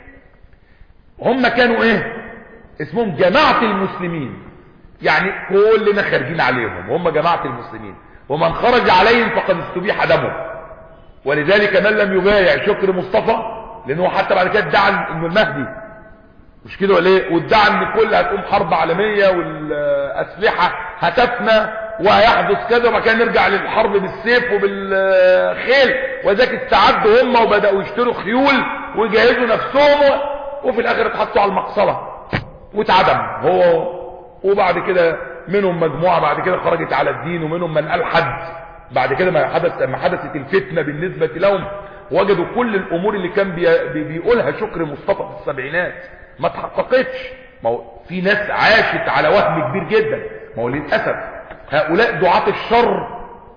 هم كانوا ايه اسمهم جماعة المسلمين يعني كلنا خارجين عليهم هم جماعة المسلمين ومن خرج عليهم فقد استبيح دمه ولذلك من لم يبايع شكر مصطفى لانه حتى بعد كده ادعى انه المهدي مش كده ولا ايه وادعى ان كل هتقوم حرب عالمية والاسلحة هتفنى وهيحدث كذا وبعد كده نرجع للحرب بالسيف وبالخيل وذاك استعدوا هم وبداوا يشتروا خيول ويجهزوا نفسهم وفي الاخر اتحطوا على المقصله واتعدم هو وبعد كده منهم مجموعه بعد كده خرجت على الدين ومنهم من الحد بعد كده ما حدث ما حدثت الفتنه بالنسبه لهم وجدوا كل الامور اللي كان بي بيقولها شكر مصطفى في السبعينات ما اتحققتش ما هو في ناس عاشت على وهم كبير جدا ما هو للاسف هؤلاء دعاة الشر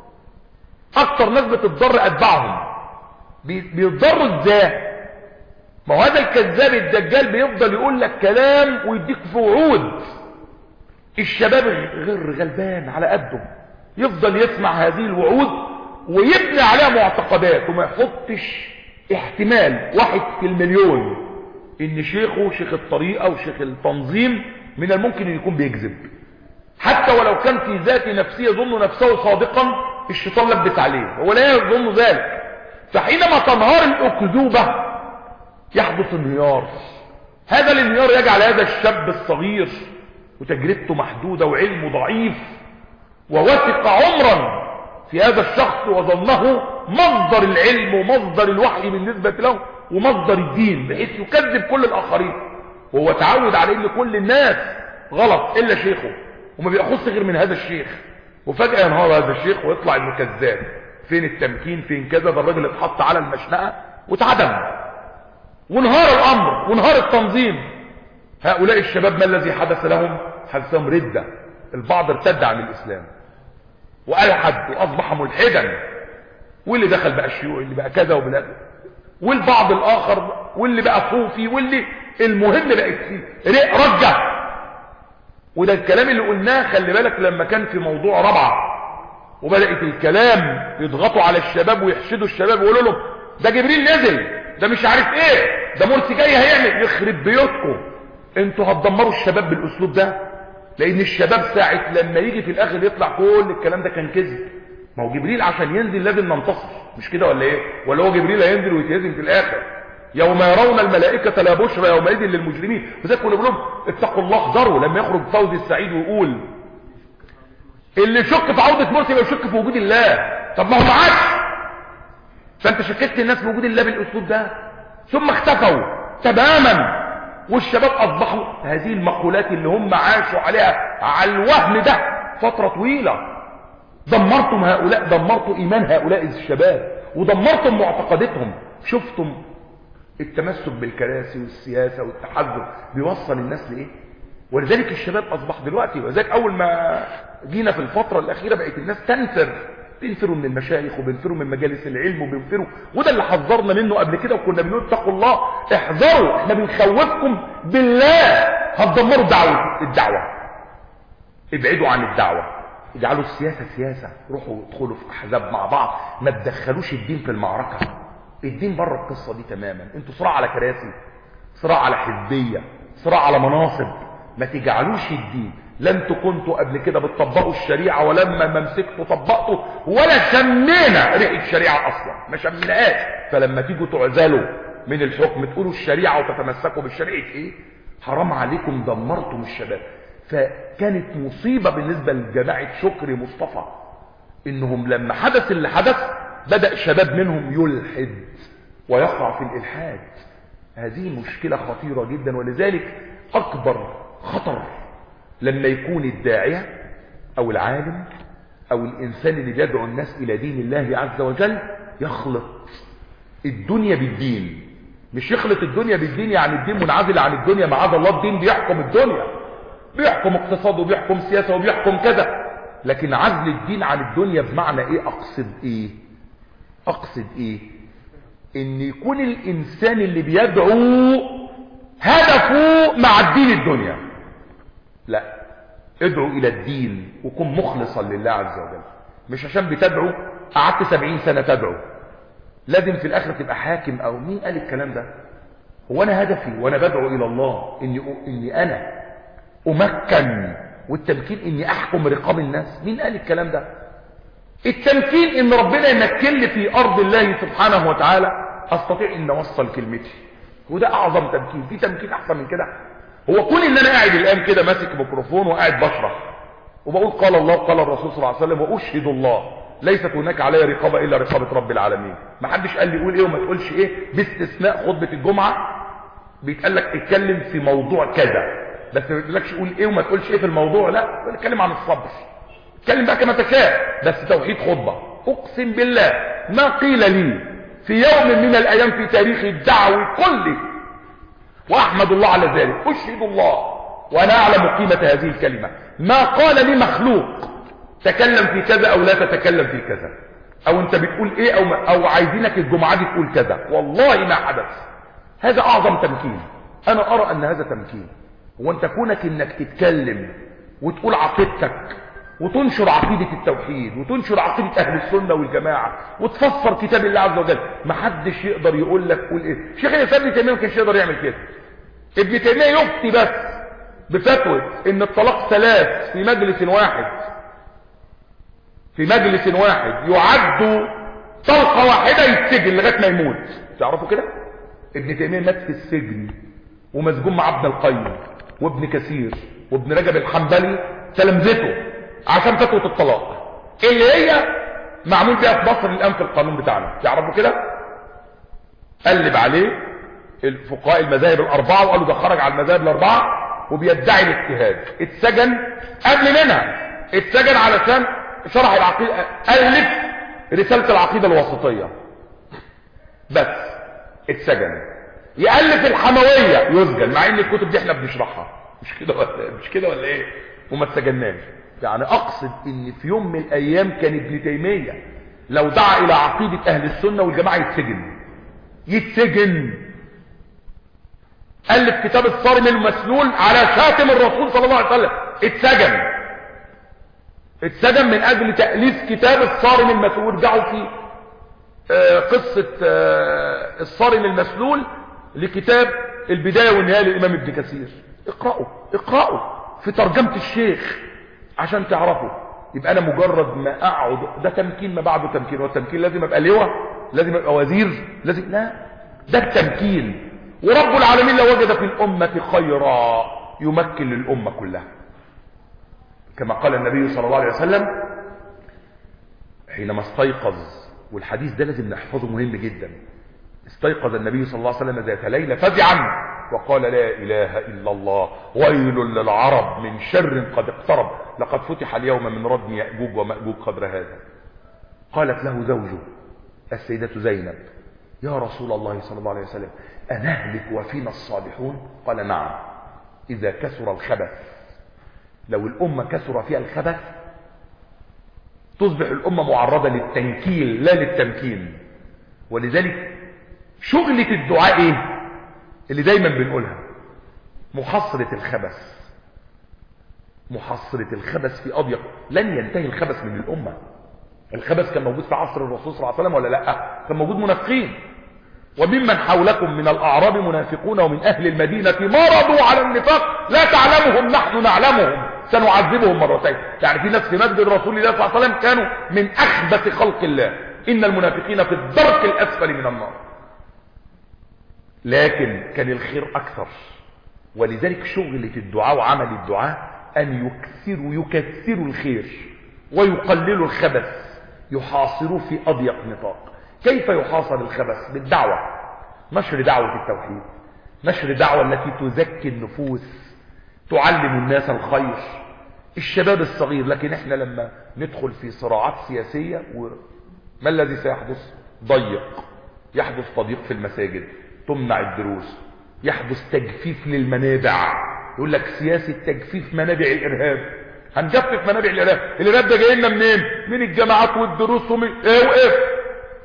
اكتر ناس بتضر اتباعهم بيتضروا ازاي ما هو هذا الكذاب الدجال بيفضل يقول لك كلام ويديك في وعود الشباب غير غلبان على قده يفضل يسمع هذه الوعود ويبني عليها معتقدات وما يحطش احتمال واحد في المليون ان شيخه شيخ الطريقة وشيخ التنظيم من الممكن ان يكون بيكذب حتى ولو كان في ذات نفسه يظن نفسه صادقا الشيطان لبس عليه هو لا يظن ذلك فحينما تنهار الأكذوبة يحدث انهيار هذا الانهيار يجعل هذا الشاب الصغير وتجربته محدودة وعلمه ضعيف ووثق عمرا في هذا الشخص وظنه مصدر العلم ومصدر الوحي بالنسبة له ومصدر الدين بحيث يكذب كل الآخرين وهو تعود على ان كل الناس غلط إلا شيخه وما بيأخذش غير من هذا الشيخ وفجأة ينهار هذا الشيخ ويطلع انه كذاب فين التمكين فين كذا ده الراجل اتحط على المشنقة واتعدم وانهار الامر وانهار التنظيم هؤلاء الشباب ما الذي حدث لهم حدث لهم ردة البعض ارتد عن الاسلام والحد واصبح ملحدا واللي دخل بقى الشيوعي اللي بقى كذا وبلا والبعض الاخر واللي بقى صوفي واللي المهم بقت فيه رجع وده الكلام اللي قلناه خلي بالك لما كان في موضوع رابعه وبدات الكلام يضغطوا على الشباب ويحشدوا الشباب ويقولوا لهم ده جبريل نزل ده مش عارف ايه ده مرسي جاي هيعمل يخرب بيوتكم انتوا هتدمروا الشباب بالاسلوب ده لان الشباب ساعه لما يجي في الاخر يطلع كل الكلام ده كان كذب ما هو جبريل عشان ينزل لازم ننتصر مش كده ولا ايه ولا هو جبريل هينزل ويتهزم في الاخر يوم يرون الملائكة لا بشرى يومئذ للمجرمين فذلك كنا بنقول لهم اتقوا الله احذروا لما يخرج فوزي السعيد ويقول اللي يشك في عودة مرسي يبقى يشك في وجود الله طب ما هو معاش فانت شككت الناس في وجود الله بالاسلوب ده ثم اختفوا تماما والشباب اصبحوا هذه المقولات اللي هم عاشوا عليها على الوهم ده فترة طويلة دمرتم هؤلاء دمرتوا ايمان هؤلاء الشباب ودمرتم معتقداتهم شفتم التمسك بالكراسي والسياسة والتحزب بيوصل الناس لايه ولذلك الشباب اصبح دلوقتي ولذلك اول ما جينا في الفترة الاخيرة بقت الناس تنفر بينفروا من المشايخ وبينفروا من مجالس العلم وبينفروا وده اللي حذرنا منه قبل كده وكنا بنقول اتقوا الله احذروا احنا بنخوفكم بالله هتدمروا دعوة الدعوة ابعدوا عن الدعوة اجعلوا السياسة سياسة روحوا ادخلوا في احزاب مع بعض ما تدخلوش الدين في المعركة الدين بره القصة دي تماما انتوا صراع على كراسي صراع على حزبية صراع على مناصب ما تجعلوش الدين لا انتوا كنتوا قبل كده بتطبقوا الشريعة ولما ما مسكتوا طبقتوا ولا شمينا ريحة الشريعة اصلا ما شميناهاش فلما تيجوا تعزلوا من الحكم تقولوا الشريعة وتتمسكوا بالشريعة ايه حرام عليكم دمرتم الشباب فكانت مصيبة بالنسبة لجماعة شكري مصطفى انهم لما حدث اللي حدث بدأ شباب منهم يلحد ويقع في الالحاد هذه مشكلة خطيرة جدا ولذلك اكبر خطر لما يكون الداعية او العالم او الانسان اللي بيدعو الناس الى دين الله عز وجل يخلط الدنيا بالدين مش يخلط الدنيا بالدين يعني الدين منعزل عن الدنيا معاذ الله الدين بيحكم الدنيا بيحكم اقتصاد وبيحكم سياسة وبيحكم كذا لكن عزل الدين عن الدنيا بمعنى ايه اقصد ايه اقصد ايه ان يكون الانسان اللي بيدعو هدفه مع الدين الدنيا لا ادعو الى الدين وكن مخلصا لله عز وجل مش عشان بتدعو قعدت سبعين سنة تدعو لازم في الاخر تبقى حاكم او مين قال الكلام ده هو انا هدفي وانا بدعو الى الله اني, إني انا امكن والتمكين اني احكم رقاب الناس مين قال الكلام ده التمكين ان ربنا يمكن لي في ارض الله سبحانه وتعالى استطيع ان اوصل كلمتي وده اعظم تمكين في تمكين احسن من كده هو كون ان انا قاعد الان كده ماسك ميكروفون وقاعد بشرح وبقول قال الله قال الرسول صلى الله عليه وسلم واشهد الله ليست هناك علي رقابه الا رقابه رب العالمين ما حدش قال لي قول ايه وما تقولش ايه باستثناء خطبه الجمعه بيتقال لك اتكلم في موضوع كذا بس ما يقولكش قول ايه وما تقولش ايه في الموضوع لا بنتكلم عن الصبر اتكلم بقى كما تشاء بس توحيد خطبه اقسم بالله ما قيل لي في يوم من الايام في تاريخ الدعوي كله واحمد الله على ذلك اشهد الله وانا اعلم قيمة هذه الكلمة ما قال لي مخلوق تكلم في كذا او لا تتكلم في كذا او انت بتقول ايه او, ما أو عايزينك الجمعة دي تقول كذا والله ما حدث هذا اعظم تمكين انا ارى ان هذا تمكين هو انت كونك انك تتكلم وتقول عقيدتك وتنشر عقيدة التوحيد وتنشر عقيدة اهل السنة والجماعة وتفسر كتاب الله عز وجل ما حدش يقدر يقول لك قول ايه شيخ الاسلام ابن تيمية ما كانش يقدر يعمل كده ابن تيمية يفتي بس بفتوى ان الطلاق ثلاث في مجلس واحد في مجلس واحد يعد طلقة واحدة يتسجن لغاية ما يموت تعرفوا كده ابن تيمية مات في السجن ومسجون مع ابن القيم وابن كثير وابن رجب الحنبلي تلمذته عشان فتوى الطلاق اللي هي معمول بيها في مصر الان في القانون بتاعنا تعرفوا كده قلب عليه الفقهاء المذاهب الاربعه وقالوا ده خرج على المذاهب الاربعه وبيدعي الاجتهاد اتسجن قبل منها اتسجن علشان شرح العقيده الف رساله العقيده الوسطيه بس اتسجن يألف الحموية يسجن مع ان الكتب دي احنا بنشرحها مش كده ولا مش كده ولا ايه وما اتسجناش يعني اقصد ان في يوم من الايام كان ابن تيمية لو دعا الى عقيدة اهل السنة والجماعة يتسجن يتسجن ألف كتاب الصارم المسلول على شاتم الرسول صلى الله عليه وسلم اتسجن اتسجن من اجل تأليف كتاب الصارم المسلول ارجعوا في آه قصة آه الصارم المسلول لكتاب البداية والنهاية للإمام ابن كثير اقرأوا اقرأوا في ترجمة الشيخ عشان تعرفوا يبقى أنا مجرد ما أقعد ده تمكين ما بعده تمكين والتمكين لازم أبقى لواء لازم أبقى وزير لازم لا ده التمكين ورب العالمين لو وجد في الأمة خيرا يمكن للأمة كلها كما قال النبي صلى الله عليه وسلم حينما استيقظ والحديث ده لازم نحفظه مهم جدا استيقظ النبي صلى الله عليه وسلم ذات ليلة فزعا وقال لا إله إلا الله ويل للعرب من شر قد اقترب لقد فتح اليوم من ردم يأجوج ومأجوج قدر هذا قالت له زوجه السيدة زينب يا رسول الله صلى الله عليه وسلم أنهلك وفينا الصالحون قال نعم إذا كثر الخبث لو الأمة كثر فيها الخبث تصبح الأمة معرضة للتنكيل لا للتمكين ولذلك شغلة الدعاء ايه اللي دايما بنقولها محصرة الخبث محصرة الخبث في أضيق لن ينتهي الخبث من الأمة الخبث كان موجود في عصر الرسول صلى الله عليه وسلم ولا لا كان موجود منافقين وممن حولكم من الأعراب منافقون ومن أهل المدينة مرضوا على النفاق لا تعلمهم نحن نعلمهم سنعذبهم مرتين يعني في ناس في مسجد رسول الله صلى الله عليه وسلم كانوا من أخبث خلق الله إن المنافقين في الدرك الأسفل من النار لكن كان الخير أكثر ولذلك شغلة الدعاء وعمل الدعاء أن يكثروا يكثروا الخير ويقللوا الخبث يحاصروه في أضيق نطاق كيف يحاصر الخبث بالدعوة نشر دعوة التوحيد نشر دعوة التي تزكي النفوس تعلم الناس الخير الشباب الصغير لكن احنا لما ندخل في صراعات سياسية ما الذي سيحدث ضيق يحدث تضييق في المساجد تمنع الدروس يحدث تجفيف للمنابع يقول لك سياسة تجفيف منابع الارهاب هنجفف منابع الارهاب الارهاب ده جاي لنا منين من الجامعات والدروس ومن ايه وايه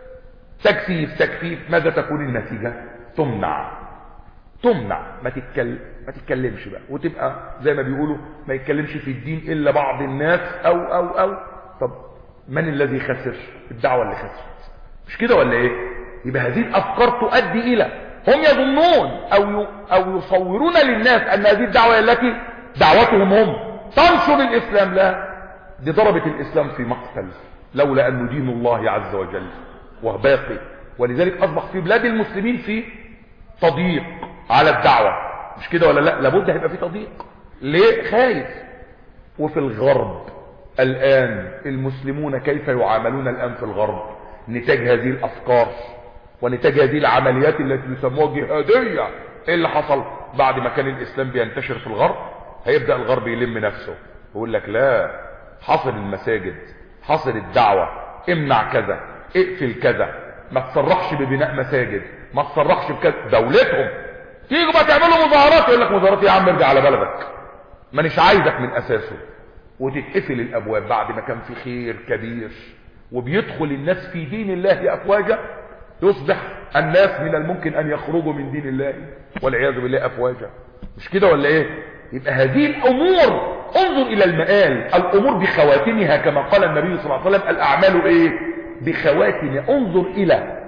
تجفيف تجفيف ماذا تكون النتيجة تمنع تمنع ما تتكلم ما تتكلمش بقى وتبقى زي ما بيقولوا ما يتكلمش في الدين الا بعض الناس او او او طب من الذي خسر الدعوة اللي خسرت مش كده ولا ايه يبقى هذه الافكار تؤدي الى هم يظنون او او يصورون للناس ان هذه الدعوة التي دعوتهم هم تنشر الاسلام لا دي ضربت الاسلام في مقتل لولا ان دين الله عز وجل وباقي ولذلك اصبح في بلاد المسلمين في تضييق على الدعوة مش كده ولا لا لابد هيبقى في تضييق ليه خايف وفي الغرب الان المسلمون كيف يعاملون الان في الغرب نتاج هذه الافكار ونتاج هذه العمليات التي يسموها جهادية ايه اللي حصل بعد ما كان الاسلام بينتشر في الغرب هيبدأ الغرب يلم نفسه يقول لك لا حصل المساجد حصل الدعوة امنع كذا اقفل كذا ما تصرحش ببناء مساجد ما تصرحش بكذا دولتهم تيجوا بقى تعملوا مظاهرات يقول لك مظاهرات يا عم ارجع على بلدك مانيش عايزك من اساسه وتتقفل الابواب بعد ما كان في خير كبير وبيدخل الناس في دين الله افواجا يصبح الناس من الممكن ان يخرجوا من دين الله والعياذ بالله افواجا مش كده ولا ايه يبقى هذه الامور انظر الى المآل الامور بخواتمها كما قال النبي صلى الله عليه وسلم الاعمال ايه بخواتمها انظر الى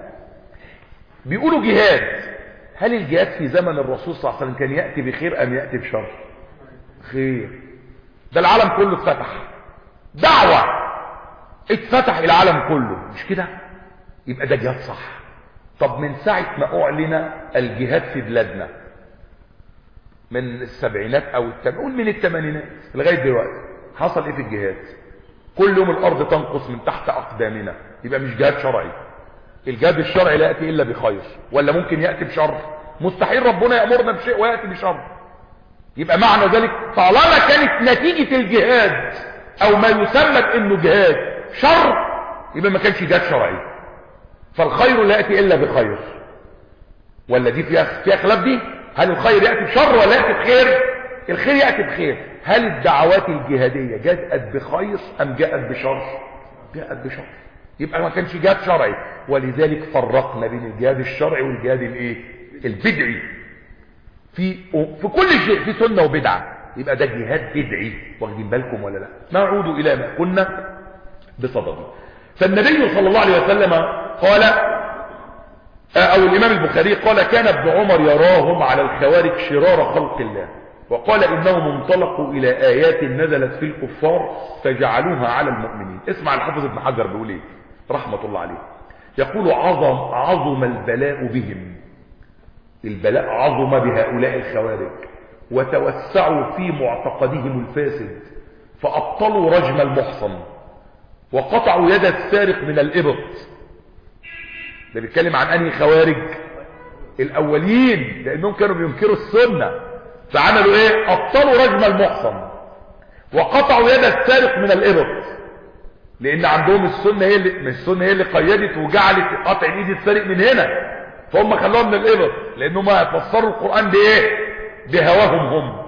بيقولوا جهاد هل الجهاد في زمن الرسول صلى الله عليه وسلم كان يأتي بخير ام يأتي بشر خير ده العالم كله اتفتح دعوة اتفتح العالم كله مش كده يبقى ده جهاد صح طب من ساعة ما اعلن الجهاد في بلادنا من السبعينات او التم... من الثمانينات لغاية دلوقتي حصل ايه في الجهاد كل يوم الارض تنقص من تحت اقدامنا يبقى مش جهاد شرعي الجهاد الشرعي لا يأتي الا بخير ولا ممكن يأتي بشر مستحيل ربنا يأمرنا بشيء ويأتي بشر يبقى معنى ذلك طالما كانت نتيجة الجهاد او ما يسمى بانه جهاد شر يبقى ما كانش جهاد شرعي فالخير لا يأتي الا بخير ولا دي فيها فيها خلاف دي هل الخير ياتي بشر ولا ياتي بخير الخير ياتي بخير هل الدعوات الجهاديه جاءت بخير ام جاءت بشر جاءت بشر يبقى ما كانش جهاد شرعي ولذلك فرقنا بين الجهاد الشرعي والجهاد الايه البدعي في في كل شيء في سنه وبدعه يبقى ده جهاد بدعي واخدين بالكم ولا لا نعود الى ما كنا بصدده فالنبي صلى الله عليه وسلم قال او الامام البخاري قال كان ابن عمر يراهم على الخوارج شرار خلق الله وقال انهم انطلقوا الى ايات نزلت في الكفار فجعلوها على المؤمنين اسمع الحافظ ابن حجر بيقول ايه رحمه الله عليه يقول عظم عظم البلاء بهم البلاء عظم بهؤلاء الخوارج وتوسعوا في معتقدهم الفاسد فابطلوا رجم المحصن وقطعوا يد السارق من الابط ده بيتكلم عن انهي خوارج الاولين لانهم كانوا بينكروا السنه فعملوا ايه ابطلوا رجم المحصن وقطعوا يد السارق من الابط لان عندهم السنه هي اللي مش السنه هي اللي قيدت وجعلت قطع ايد السارق من هنا فهم خلوها من الابط لانهم فسروا القران بايه بهواهم هم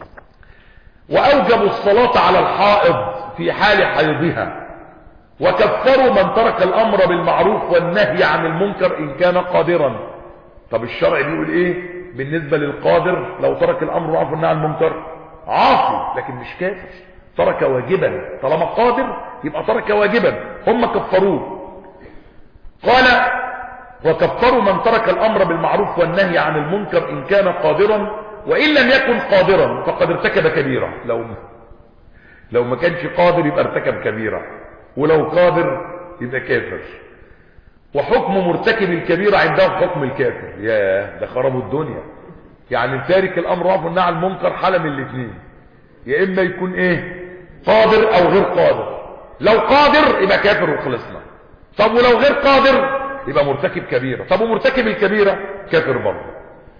واوجبوا الصلاه على الحائض في حال حيضها وكفروا من ترك الامر بالمعروف والنهي عن المنكر ان كان قادرا طب الشرع بيقول ايه بالنسبة للقادر لو ترك الامر بالمعروف والنهي عن المنكر عاصي لكن مش كافر ترك واجبا طالما قادر يبقى ترك واجبا هم كفروه قال وكفروا من ترك الامر بالمعروف والنهي عن المنكر ان كان قادرا وان لم يكن قادرا فقد ارتكب كبيرة لو لو ما كانش قادر يبقى ارتكب كبيرة ولو قادر يبقى كافر وحكم مرتكب الكبيرة عندهم حكم الكافر يا ده خربوا الدنيا يعني تارك الامر رفع والنهي عن المنكر حالة من الاثنين يا اما يكون ايه قادر او غير قادر لو قادر يبقى كافر وخلصنا طب ولو غير قادر يبقى مرتكب كبيرة طب ومرتكب الكبيرة كافر برضه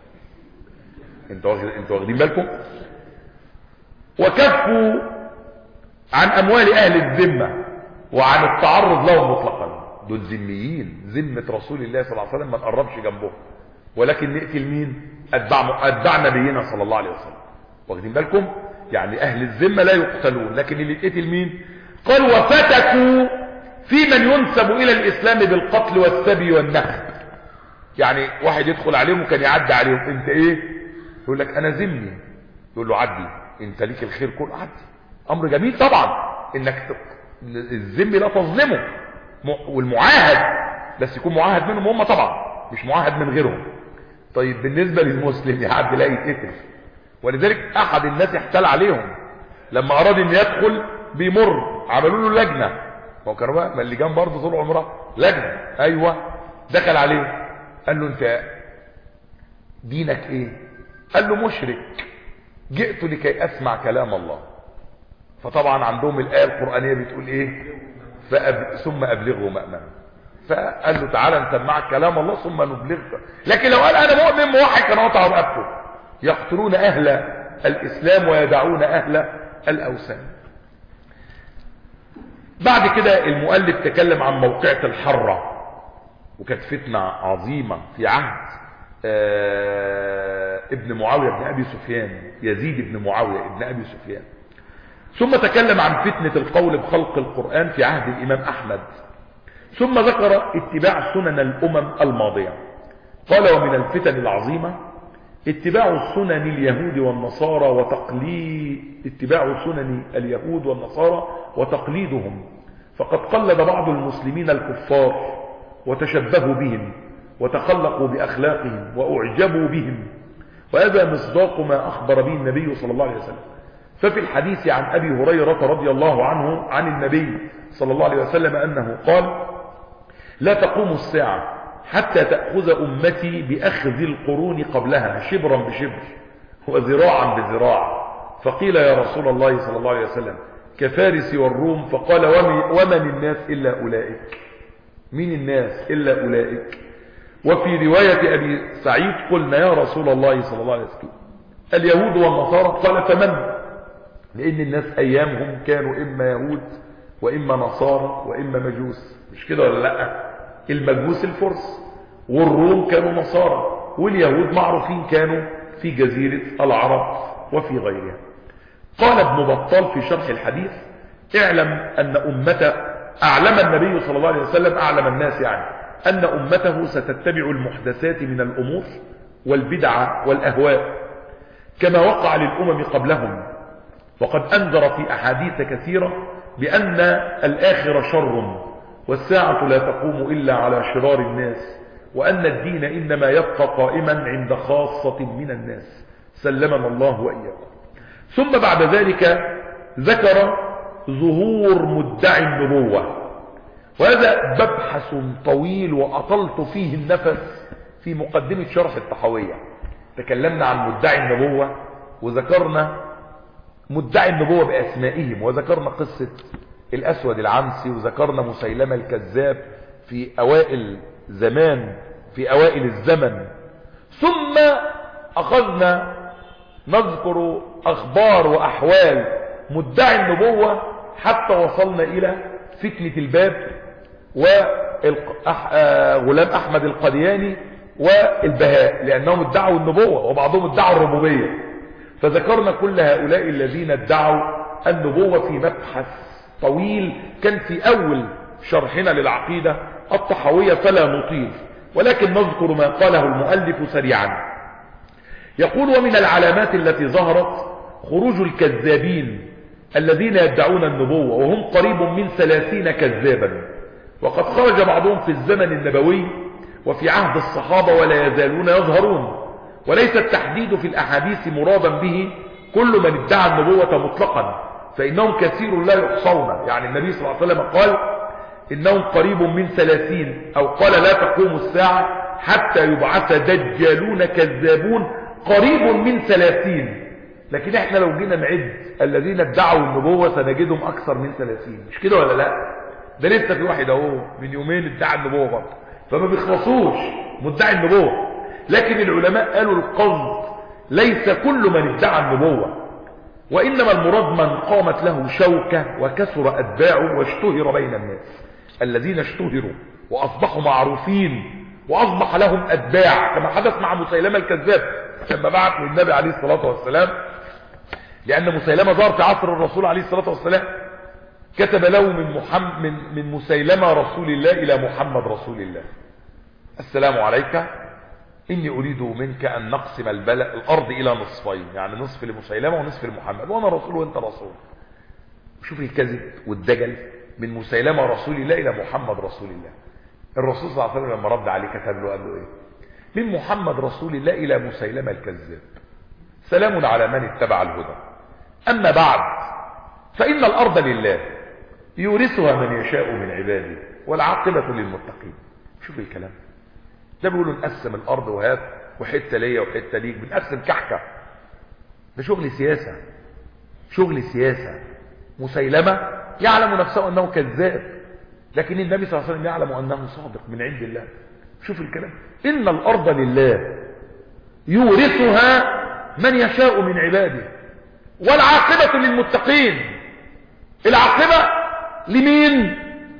انتوا واخد... انتوا واخدين بالكم وكفوا عن اموال اهل الذمه وعن التعرض لهم مطلقا دول ذميين ذمه رسول الله صلى الله عليه وسلم ما نقربش جنبهم ولكن نقتل مين اتباع اتباع نبينا صلى الله عليه وسلم واخدين بالكم يعني اهل الذمه لا يقتلون لكن اللي يتقتل مين قال وفتكوا في من ينسب الى الاسلام بالقتل والسبي والنهب يعني واحد يدخل عليهم وكان يعدي عليهم انت ايه يقول لك انا ذمي يقول له عدي انت ليك الخير كله عدي امر جميل طبعا انك الذمي لا تظلمه والمعاهد بس يكون معاهد منهم هم طبعا مش معاهد من غيرهم طيب بالنسبة للمسلم يعدي لا يتقتل ولذلك احد الناس احتال عليهم لما اراد ان يدخل بيمر عملوا له لجنة هو كانوا بقى ما اللي جنب برضه طول عمره لجنة ايوه دخل عليه قال له انت دينك ايه قال له مشرك جئت لكي اسمع كلام الله فطبعا عندهم الآية القرآنية بتقول ايه فأب... ثم ابلغه مأمنا فقال له تعالى نسمعك كلام الله ثم نبلغك لكن لو قال انا مؤمن موحد كان قطع رقبته يقتلون اهل الاسلام ويدعون اهل الاوثان بعد كده المؤلف تكلم عن موقعة الحرة وكانت فتنة عظيمة في عهد آه ابن معاوية ابن ابي سفيان يزيد ابن معاوية ابن ابي سفيان ثم تكلم عن فتنة القول بخلق القرآن في عهد الامام احمد ثم ذكر اتباع سنن الامم الماضية قال ومن الفتن العظيمة اتباع سنن اليهود والنصارى وتقليد اتباع سنن اليهود والنصارى وتقليدهم فقد قلد بعض المسلمين الكفار وتشبهوا بهم وتخلقوا بأخلاقهم وأعجبوا بهم وهذا مصداق ما أخبر به النبي صلى الله عليه وسلم ففي الحديث عن أبي هريرة رضي الله عنه عن النبي صلى الله عليه وسلم أنه قال لا تقوم الساعة حتى تأخذ أمتي بأخذ القرون قبلها شبرا بشبر وذراعا بذراع فقيل يا رسول الله صلى الله عليه وسلم كفارس والروم فقال ومن الناس إلا أولئك مين الناس إلا أولئك وفي رواية أبي سعيد قلنا يا رسول الله صلى الله عليه وسلم اليهود والنصارى قال فمن لأن الناس أيامهم كانوا إما يهود وإما نصارى وإما مجوس مش كده ولا لا المجوس الفرس والروم كانوا نصارى واليهود معروفين كانوا في جزيرة العرب وفي غيرها قال ابن بطال في شرح الحديث اعلم أن أمته أعلم النبي صلى الله عليه وسلم أعلم الناس يعني أن أمته ستتبع المحدثات من الأمور والبدع والأهواء كما وقع للأمم قبلهم وقد أنذر في أحاديث كثيرة بأن الآخر شر والساعة لا تقوم إلا على شرار الناس وأن الدين إنما يبقى قائما عند خاصة من الناس سلمنا الله وإياكم ثم بعد ذلك ذكر ظهور مدعي النبوة وهذا مبحث طويل وأطلت فيه النفس في مقدمة شرح الطحوية تكلمنا عن مدعي النبوة وذكرنا مدعي النبوة بأسمائهم وذكرنا قصة الأسود العنسي وذكرنا مسيلمة الكذاب في أوائل زمان في أوائل الزمن ثم أخذنا نذكر أخبار وأحوال مدعي النبوة حتى وصلنا إلى فتنة الباب وغلام أحمد القدياني والبهاء لأنهم ادعوا النبوة وبعضهم ادعوا الربوبية فذكرنا كل هؤلاء الذين ادعوا النبوة في مبحث طويل كان في أول شرحنا للعقيدة الطحوية فلا نطيل ولكن نذكر ما قاله المؤلف سريعا يقول ومن العلامات التي ظهرت خروج الكذابين الذين يدعون النبوة وهم قريب من ثلاثين كذابا وقد خرج بعضهم في الزمن النبوي وفي عهد الصحابة ولا يزالون يظهرون وليس التحديد في الأحاديث مرادا به كل من ادعى النبوة مطلقا فإنهم كثير لا يحصون يعني النبي صلى الله عليه وسلم قال إنهم قريب من ثلاثين أو قال لا تقوم الساعة حتى يبعث دجالون كذابون قريب من ثلاثين لكن احنا لو جينا نعد الذين ادعوا النبوة سنجدهم أكثر من ثلاثين مش كده ولا لا ده لسه في واحد اهو من يومين ادعى النبوة برضه فما بيخلصوش مدعي النبوة لكن العلماء قالوا القصد ليس كل من ادعى النبوة وإنما المراد من قامت له شوكة وكثر أتباعه واشتهر بين الناس الذين اشتهروا وأصبحوا معروفين وأصبح لهم أتباع كما حدث مع مسيلمة الكذاب لما بعث للنبي عليه الصلاة والسلام لأن مسيلمة ظهر في عصر الرسول عليه الصلاة والسلام كتب له من, محمد من, من مسيلمة رسول الله إلى محمد رسول الله السلام عليك إني أريد منك أن نقسم البلد الأرض إلى نصفين يعني نصف لمسيلمة ونصف لمحمد وأنا رسول وأنت رسول شوف الكذب والدجل من مسيلمة رسول الله إلى محمد رسول الله الرسول صلى الله عليه وسلم لما رد عليه كتب له قال له إيه من محمد رسول الله إلى مسيلمة الكذاب سلام على من اتبع الهدى أما بعد فإن الأرض لله يورثها من يشاء من عباده والعاقبة للمتقين شوف الكلام ده بيقولوا نقسم الأرض وهات وحتة ليا وحتة ليك بنقسم كحكة ده شغل سياسة شغل سياسة مسيلمة يعلم نفسه أنه كذاب لكن النبي صلى الله عليه وسلم يعلم أنه صادق من عند الله شوف الكلام إن الأرض لله يورثها من يشاء من عباده والعاقبة للمتقين العاقبة لمين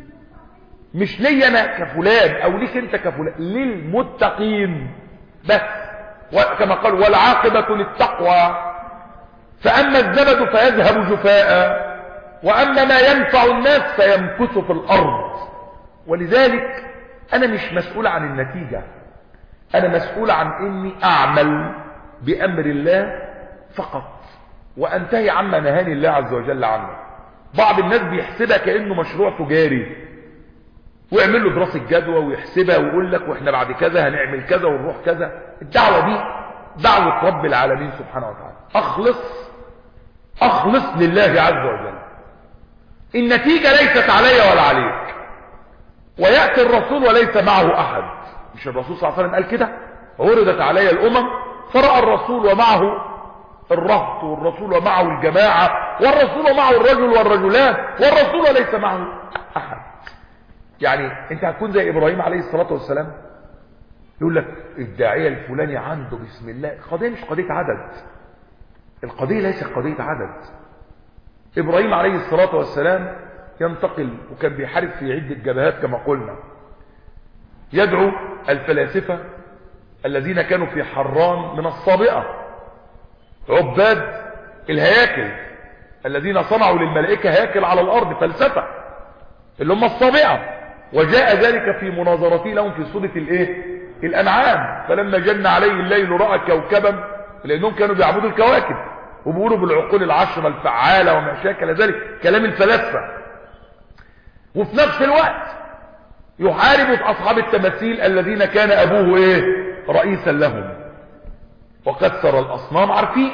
مش لي انا كفلان او ليك انت كفلان للمتقين بس كما قال والعاقبة للتقوى فاما الزبد فيذهب جفاء واما ما ينفع الناس فيمكث في الارض ولذلك انا مش مسؤول عن النتيجة انا مسؤول عن اني اعمل بامر الله فقط وانتهي عما نهاني الله عز وجل عنه بعض الناس بيحسبها كانه مشروع تجاري ويعمل له دراسه جدوى ويحسبها ويقول لك واحنا بعد كذا هنعمل كذا ونروح كذا الدعوه دي دعوه رب العالمين سبحانه وتعالى اخلص اخلص لله عز وجل النتيجه ليست علي ولا عليك وياتي الرسول وليس معه احد مش الرسول صلى الله عليه وسلم قال كده وردت علي الامم فراى الرسول ومعه الرهط والرسول ومعه الجماعه والرسول ومعه الرجل والرجلان والرسول ليس معه احد يعني انت هتكون زي ابراهيم عليه الصلاة والسلام يقول لك الداعية الفلاني عنده بسم الله القضية مش قضية عدد القضية ليست قضية عدد ابراهيم عليه الصلاة والسلام ينتقل وكان بيحارب في عدة جبهات كما قلنا يدعو الفلاسفة الذين كانوا في حران من الصابئة عباد الهياكل الذين صنعوا للملائكة هياكل على الأرض فلسفة اللي هم الصابئة وجاء ذلك في مناظرته لهم في سورة الايه الأنعام فلما جن عليه الليل رأى كوكبا لأنهم كانوا بيعبدوا الكواكب وبيقولوا بالعقول العشرة الفعالة وما شاكل ذلك كلام الفلاسفة وفي نفس الوقت يحارب أصحاب التماثيل الذين كان أبوه إيه رئيسا لهم وكسر الأصنام عارفين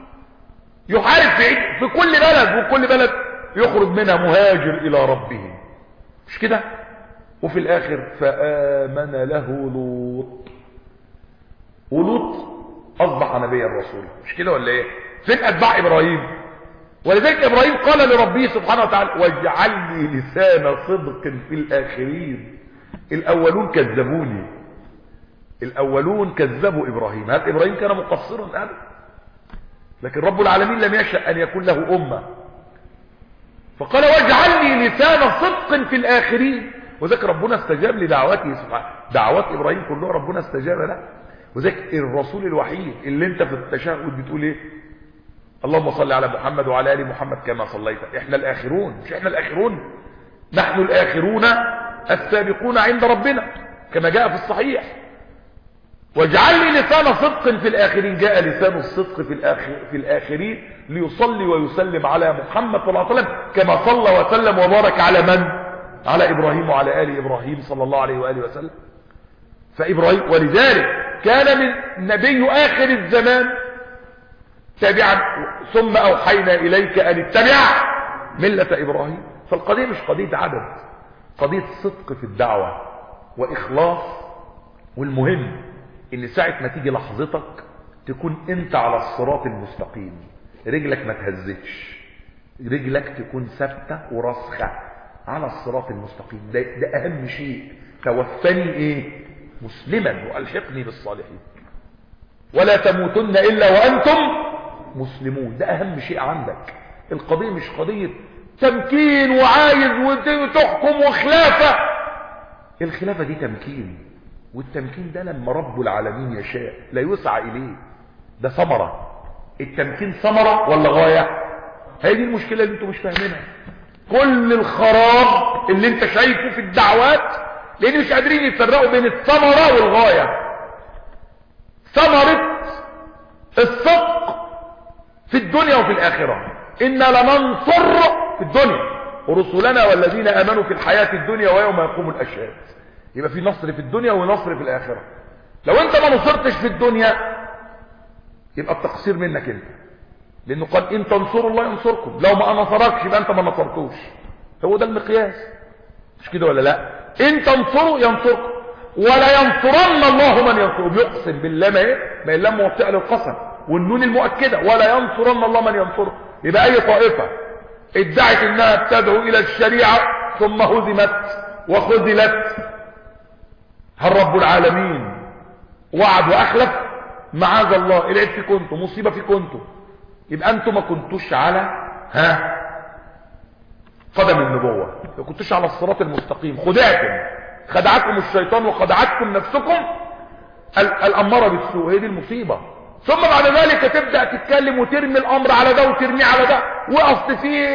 يحارب في, في كل بلد وكل بلد يخرج منها مهاجر إلى ربه مش كده وفي الآخر فآمن له لوط ولوط أصبح نبيا رسولا مش كده ولا إيه فين أتباع إبراهيم ولذلك إبراهيم قال لربه سبحانه وتعالى واجعل لي لسان صدق في الآخرين الأولون كذبوني الأولون كذبوا إبراهيم هل إبراهيم كان مقصرا أبدا لكن رب العالمين لم يشأ أن يكون له أمة فقال واجعل لي لسان صدق في الآخرين وذلك ربنا استجاب لدعوته سبحانه دعوات إبراهيم كلها ربنا استجاب له وذلك الرسول الوحيد اللي انت في التشهد بتقول ايه اللهم صل على محمد وعلى ال محمد كما صليت احنا الاخرون مش احنا الاخرون نحن الاخرون السابقون عند ربنا كما جاء في الصحيح واجعل لي لسان صدق في الاخرين جاء لسان الصدق في الاخر في الاخرين ليصلي ويسلم على محمد صلى الله عليه وسلم كما صلى وسلم وبارك على من على ابراهيم وعلى ال ابراهيم صلى الله عليه واله وسلم فابراهيم ولذلك كان من نبي اخر الزمان تابعا ثم اوحينا اليك ان اتبع مله ابراهيم فالقضيه مش قضيه عدد قضيه صدق في الدعوه واخلاص والمهم ان ساعه ما تيجي لحظتك تكون انت على الصراط المستقيم رجلك ما تهزتش رجلك تكون ثابته وراسخه على الصراط المستقيم ده, ده اهم شيء توفني ايه مسلما والحقني بالصالحين ولا تموتن الا وانتم مسلمون ده اهم شيء عندك القضيه مش قضيه تمكين وعايز وتحكم وخلافه الخلافه دي تمكين والتمكين ده لما رب العالمين يشاء لا يسعى اليه ده ثمره التمكين ثمره ولا غايه هي دي المشكله اللي انتوا مش فاهمينها كل الخراب اللي انت شايفه في الدعوات لان مش قادرين يفرقوا بين الثمره والغايه ثمره الصدق في الدنيا وفي الاخره انا لننصر في الدنيا ورسلنا والذين امنوا في الحياه الدنيا ويوم يقوم الاشهاد يبقى في نصر في الدنيا ونصر في الاخره لو انت ما نصرتش في الدنيا يبقى التقصير منك انت لانه قال ان تنصروا الله ينصركم لو ما نصركش يبقى انت ما نصرتوش هو ده المقياس مش كده ولا لا ان تنصروا ينصركم ولا ينصرن الله من ينصره بيقسم بالله ما ايه ما اللام موطئه للقسم والنون المؤكده ولا ينصرن الله من ينصره يبقى اي طائفه ادعت انها تدعو الى الشريعه ثم هزمت وخذلت هل رب العالمين وعد واخلف معاذ الله العيب في كنتم مصيبه في كنتم يبقى انتم ما كنتوش على ها قدم النبوة ما كنتوش على الصراط المستقيم خدعتم خدعكم الشيطان وخدعتكم نفسكم الأمارة بالسوء هي دي المصيبة ثم بعد ذلك تبدأ تتكلم وترمي الأمر على ده وترميه على ده وأصل في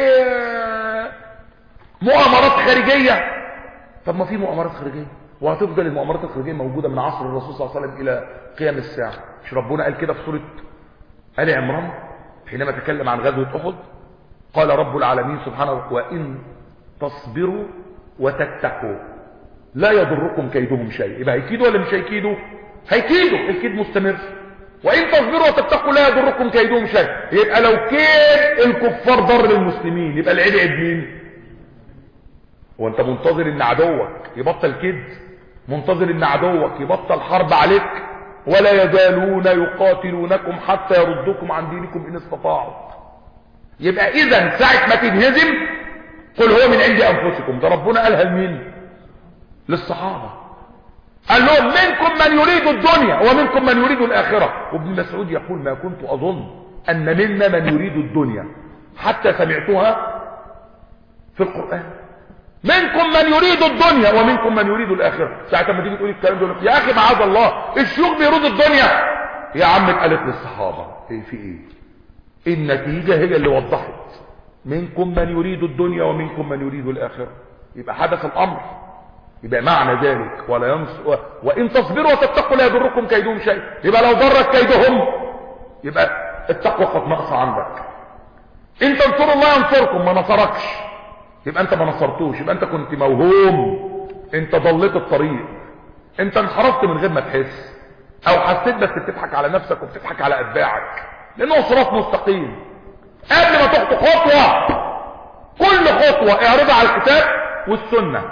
مؤامرات خارجية طب ما في مؤامرات خارجية وهتفضل المؤامرات الخارجية موجودة من عصر الرسول صلى الله عليه وسلم إلى قيام الساعة مش ربنا قال كده في سورة آل عمران حينما تكلم عن غزوة أحد قال رب العالمين سبحانه وإن تصبروا وتتقوا لا يضركم كيدهم شيء يبقى هيكيدوا ولا مش هيكيدوا هيكيدوا الكيد مستمر وإن تصبروا وتتقوا لا يضركم كيدهم شيء يبقى لو كيد الكفار ضر المسلمين يبقى العيد عيد مين وانت منتظر ان عدوك يبطل كيد منتظر ان عدوك يبطل حرب عليك ولا يزالون يقاتلونكم حتى يردوكم عن دينكم ان استطاعوا يبقى اذا ساعة ما تنهزم قل هو من عند انفسكم ده ربنا قالها لمين للصحابة قال لهم منكم من يريد الدنيا ومنكم من يريد الاخرة وابن مسعود يقول ما كنت اظن ان منا من يريد الدنيا حتى سمعتها في القرآن منكم من يريد الدنيا ومنكم من يريد الاخره ساعه ما تيجي تقول الكلام ده يقول لك يا اخي معاذ الله الشيوخ بيريدوا الدنيا يا عم اتقالت للصحابه ايه في ايه النتيجه هي اللي وضحت منكم من يريد الدنيا ومنكم من يريد الاخره يبقى حدث الامر يبقى معنى ذلك ولا ينص و... وان تصبروا وتتقوا لا يضركم كيدهم شيء يبقى لو ضرك كيدهم يبقى التقوى قد نقص عندك ان تنصروا الله ينصركم ما نصركش يبقى انت ما نصرتوش يبقى انت كنت موهوم انت ضليت الطريق انت انحرفت من غير ما تحس او حسيت بس بتضحك على نفسك وبتضحك على اتباعك لانه صراط مستقيم قبل ما تخطو خطوه كل خطوه اعرضها على الكتاب والسنه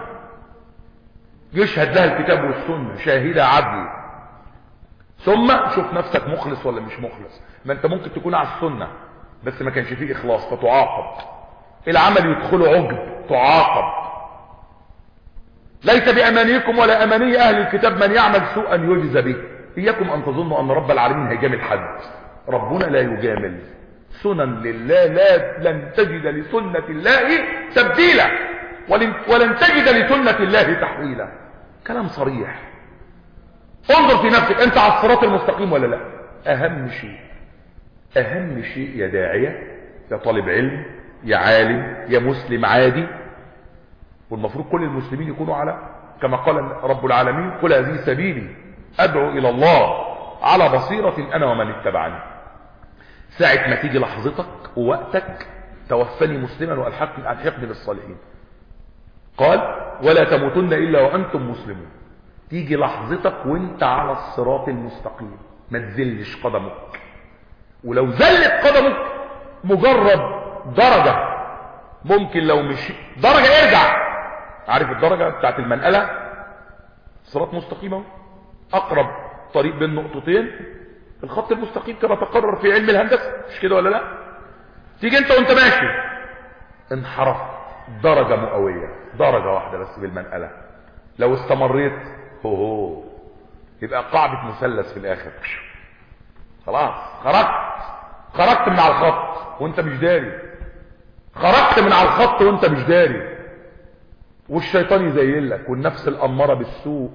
يشهد لها الكتاب والسنه شاهده عدل ثم شوف نفسك مخلص ولا مش مخلص ما انت ممكن تكون على السنه بس ما كانش فيه اخلاص فتعاقب العمل يدخله عجب تعاقب ليس بامانيكم ولا اماني اهل الكتاب من يعمل سوءا يجزى به اياكم ان تظنوا ان رب العالمين هيجامل حد ربنا لا يجامل سنن لله لا لن تجد لسنة الله تبديلا ولن, ولن تجد لسنة الله تحويلا كلام صريح انظر في نفسك انت على الصراط المستقيم ولا لا اهم شيء اهم شيء يا داعية يا طالب علم يا عالم يا مسلم عادي والمفروض كل المسلمين يكونوا على كما قال رب العالمين قل هذه سبيلي ادعو الى الله على بصيرة انا ومن اتبعني ساعة ما تيجي لحظتك ووقتك توفني مسلما والحقني الحقني بالصالحين قال ولا تموتن الا وانتم مسلمون تيجي لحظتك وانت على الصراط المستقيم ما تزلش قدمك ولو زلت قدمك مجرد درجة ممكن لو مش درجة ارجع عارف الدرجة بتاعت المنقلة صراط مستقيم اهو اقرب طريق بين نقطتين الخط المستقيم كما تقرر في علم الهندسة مش كده ولا لا تيجي انت وانت ماشي انحرف درجة مئوية درجة واحدة بس بالمنقلة لو استمريت هو هو يبقى قاعدة مثلث في الاخر خلاص خرجت خرجت من على الخط وانت مش داري خرجت من على الخط وانت مش داري والشيطان يزين لك والنفس الاماره بالسوء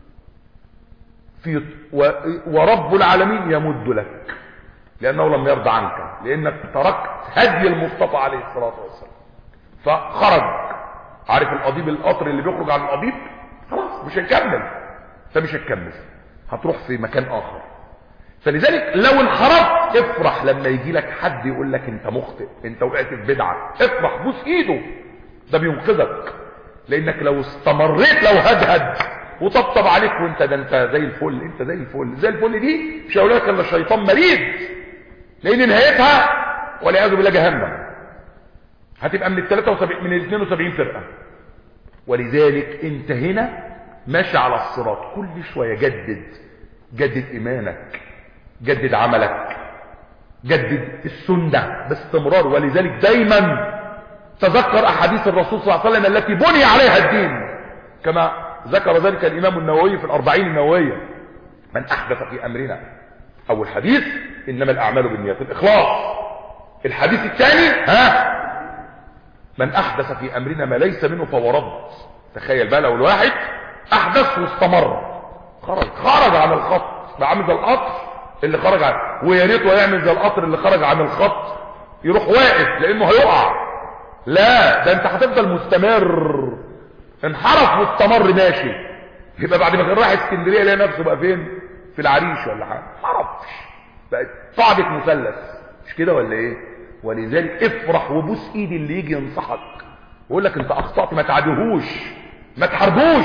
في و... ورب العالمين يمد لك لانه لم يرضى عنك لانك تركت هدي المصطفى عليه الصلاه والسلام فخرج عارف القضيب القطر اللي بيخرج عن القضيب خلاص مش هنكمل انت مش هتكمل هتروح في مكان اخر فلذلك لو انحرفت افرح لما يجي لك حد يقول لك انت مخطئ انت وقعت في بدعه افرح بوس ايده ده بينقذك لانك لو استمريت لو هدهد وطبطب عليك وانت ده انت زي الفل انت زي الفل زي الفل دي مش هقول لك الا الشيطان مريض لان نهايتها والعياذ بالله جهنم هتبقى من ال 73 من ال 72 فرقه ولذلك انت هنا ماشي على الصراط كل شويه جدد جدد ايمانك جدد عملك جدد السنه باستمرار ولذلك دايما تذكر احاديث الرسول صلى الله عليه وسلم التي بني عليها الدين كما ذكر ذلك الامام النووي في الاربعين النووية من احدث في امرنا اول حديث انما الاعمال بالنيات الاخلاص الحديث الثاني ها من احدث في امرنا ما ليس منه فهو رد تخيل بقى لو الواحد احدث واستمر خرج خرج عن الخط بقى عامل زي القطر اللي خرج عن ويا ريته يعمل زي القطر اللي خرج عن الخط يروح واقف لانه هيقع لا ده انت هتفضل مستمر انحرف واستمر ماشي يبقى بعد ما كان رايح اسكندريه يلاقي نفسه بقى فين في العريش ولا حاجه حرفش بقت قاعده مثلث مش كده ولا ايه ولذلك افرح وبوس ايد اللي يجي ينصحك ويقول لك انت اخطات ما تعدهوش ما تحاربوش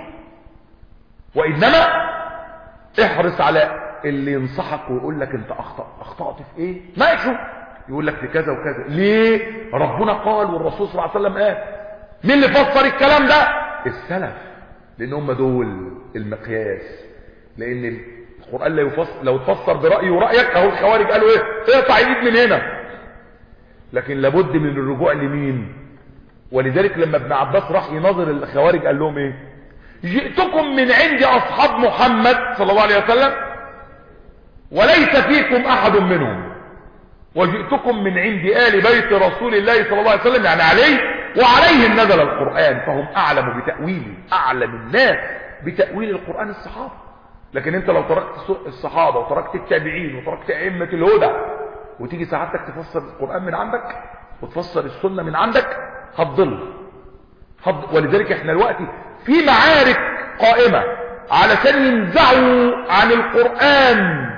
وانما احرص على اللي ينصحك ويقول لك انت اخطأ اخطأت في ايه ماشي يقول لك في كذا وكذا ليه ربنا قال والرسول صلى الله عليه وسلم قال مين اللي فسر الكلام ده السلف لان هم دول المقياس لان القران لا يفسر لو تفسر برايي ورايك اهو الخوارج قالوا ايه اقطع ايديك من هنا لكن لابد من الرجوع لمين ولذلك لما ابن عباس راح يناظر الخوارج قال لهم ايه جئتكم من عند اصحاب محمد صلى الله عليه وسلم وليس فيكم احد منهم وجئتكم من عند آل بيت رسول الله صلى الله عليه وسلم يعني عليه وعليهم نزل القرآن فهم أعلم بتأويله أعلم الناس بتأويل القرآن الصحابة لكن انت لو تركت الصحابة وتركت التابعين وتركت أئمة الهدى وتيجي سعادتك تفسر القرآن من عندك وتفسر السنة من عندك هتضل هتضل. ولذلك احنا دلوقتي في معارك قائمة علشان ينزعوا عن القرآن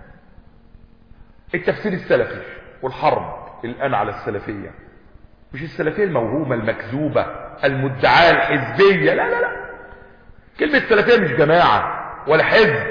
التفسير السلفي والحرب الآن على السلفية مش السلفية الموهومة المكذوبة المدعاة الحزبية لا لا لا كلمة سلفية مش جماعة ولا حزب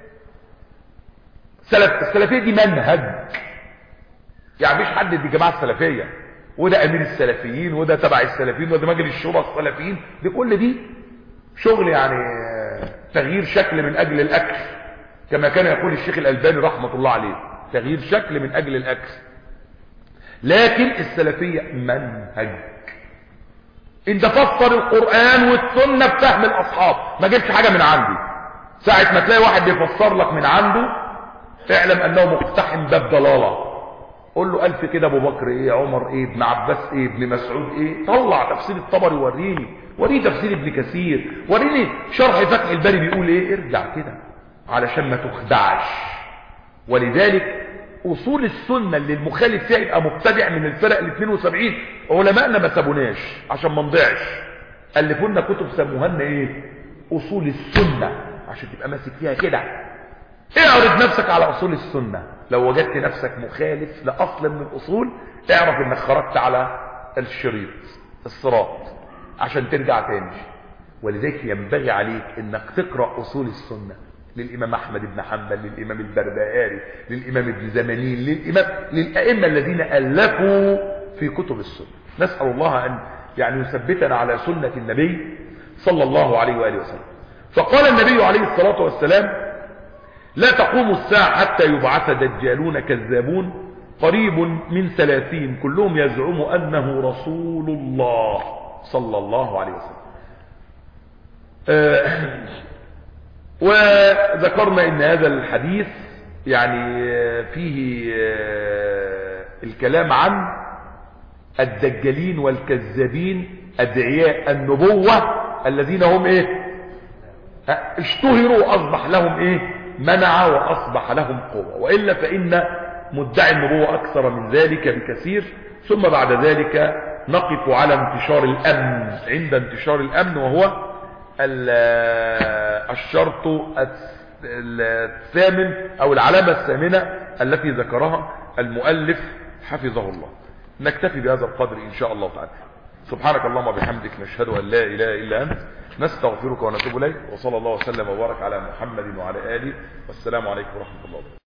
سلف السلفية دي منهج يعني مش حد دي جماعة السلفية وده امير السلفيين وده تبع السلفيين وده مجلس الشورى السلفيين دي كل دي شغل يعني تغيير شكل من اجل الاكل كما كان يقول الشيخ الالباني رحمة الله عليه تغيير شكل من اجل الاكل لكن السلفية منهج انت فسر القرآن والسنة بفهم الاصحاب ما جبتش حاجة من عندي ساعة ما تلاقي واحد بيفسر لك من عنده اعلم انه مقتحم باب ضلالة قول له الف كده ابو بكر ايه عمر ايه ابن عباس ايه ابن مسعود ايه طلع تفسير الطبري وريني وريني تفسير ابن كثير وريني شرح فتح الباري بيقول ايه ارجع كده علشان ما تخدعش ولذلك اصول السنة اللي المخالف فيها يبقى مبتدع من الفرق ال 72 علماءنا ما سابوناش عشان ما نضيعش الفوا لنا كتب سموها لنا ايه اصول السنة عشان تبقى ماسك فيها كده اعرض نفسك على اصول السنة لو وجدت نفسك مخالف لاصل من الاصول اعرف انك خرجت على الشريط الصراط عشان ترجع تاني ولذلك ينبغي عليك انك تقرأ اصول السنة للامام احمد بن حنبل للامام البربهاري للامام ابن زمانين للامام للائمه الذين الفوا في كتب السنه نسال الله ان يعني يثبتنا على سنه النبي صلى الله عليه واله وسلم فقال النبي عليه الصلاه والسلام لا تقوم الساعه حتى يبعث دجالون كذابون قريب من ثلاثين كلهم يزعم انه رسول الله صلى الله عليه وسلم آه وذكرنا ان هذا الحديث يعني فيه الكلام عن الدجالين والكذابين ادعياء النبوة الذين هم ايه اشتهروا اصبح لهم ايه منع واصبح لهم قوة وإلا فإن مدعي النبوة اكثر من ذلك بكثير ثم بعد ذلك نقف على انتشار الامن عند انتشار الامن وهو الشرط الثامن او العلامة الثامنة التي ذكرها المؤلف حفظه الله نكتفي بهذا القدر ان شاء الله تعالى سبحانك اللهم وبحمدك نشهد ان لا اله الا انت نستغفرك ونتوب اليك وصلى الله وسلم وبارك على محمد وعلى اله والسلام عليكم ورحمة الله وبركاته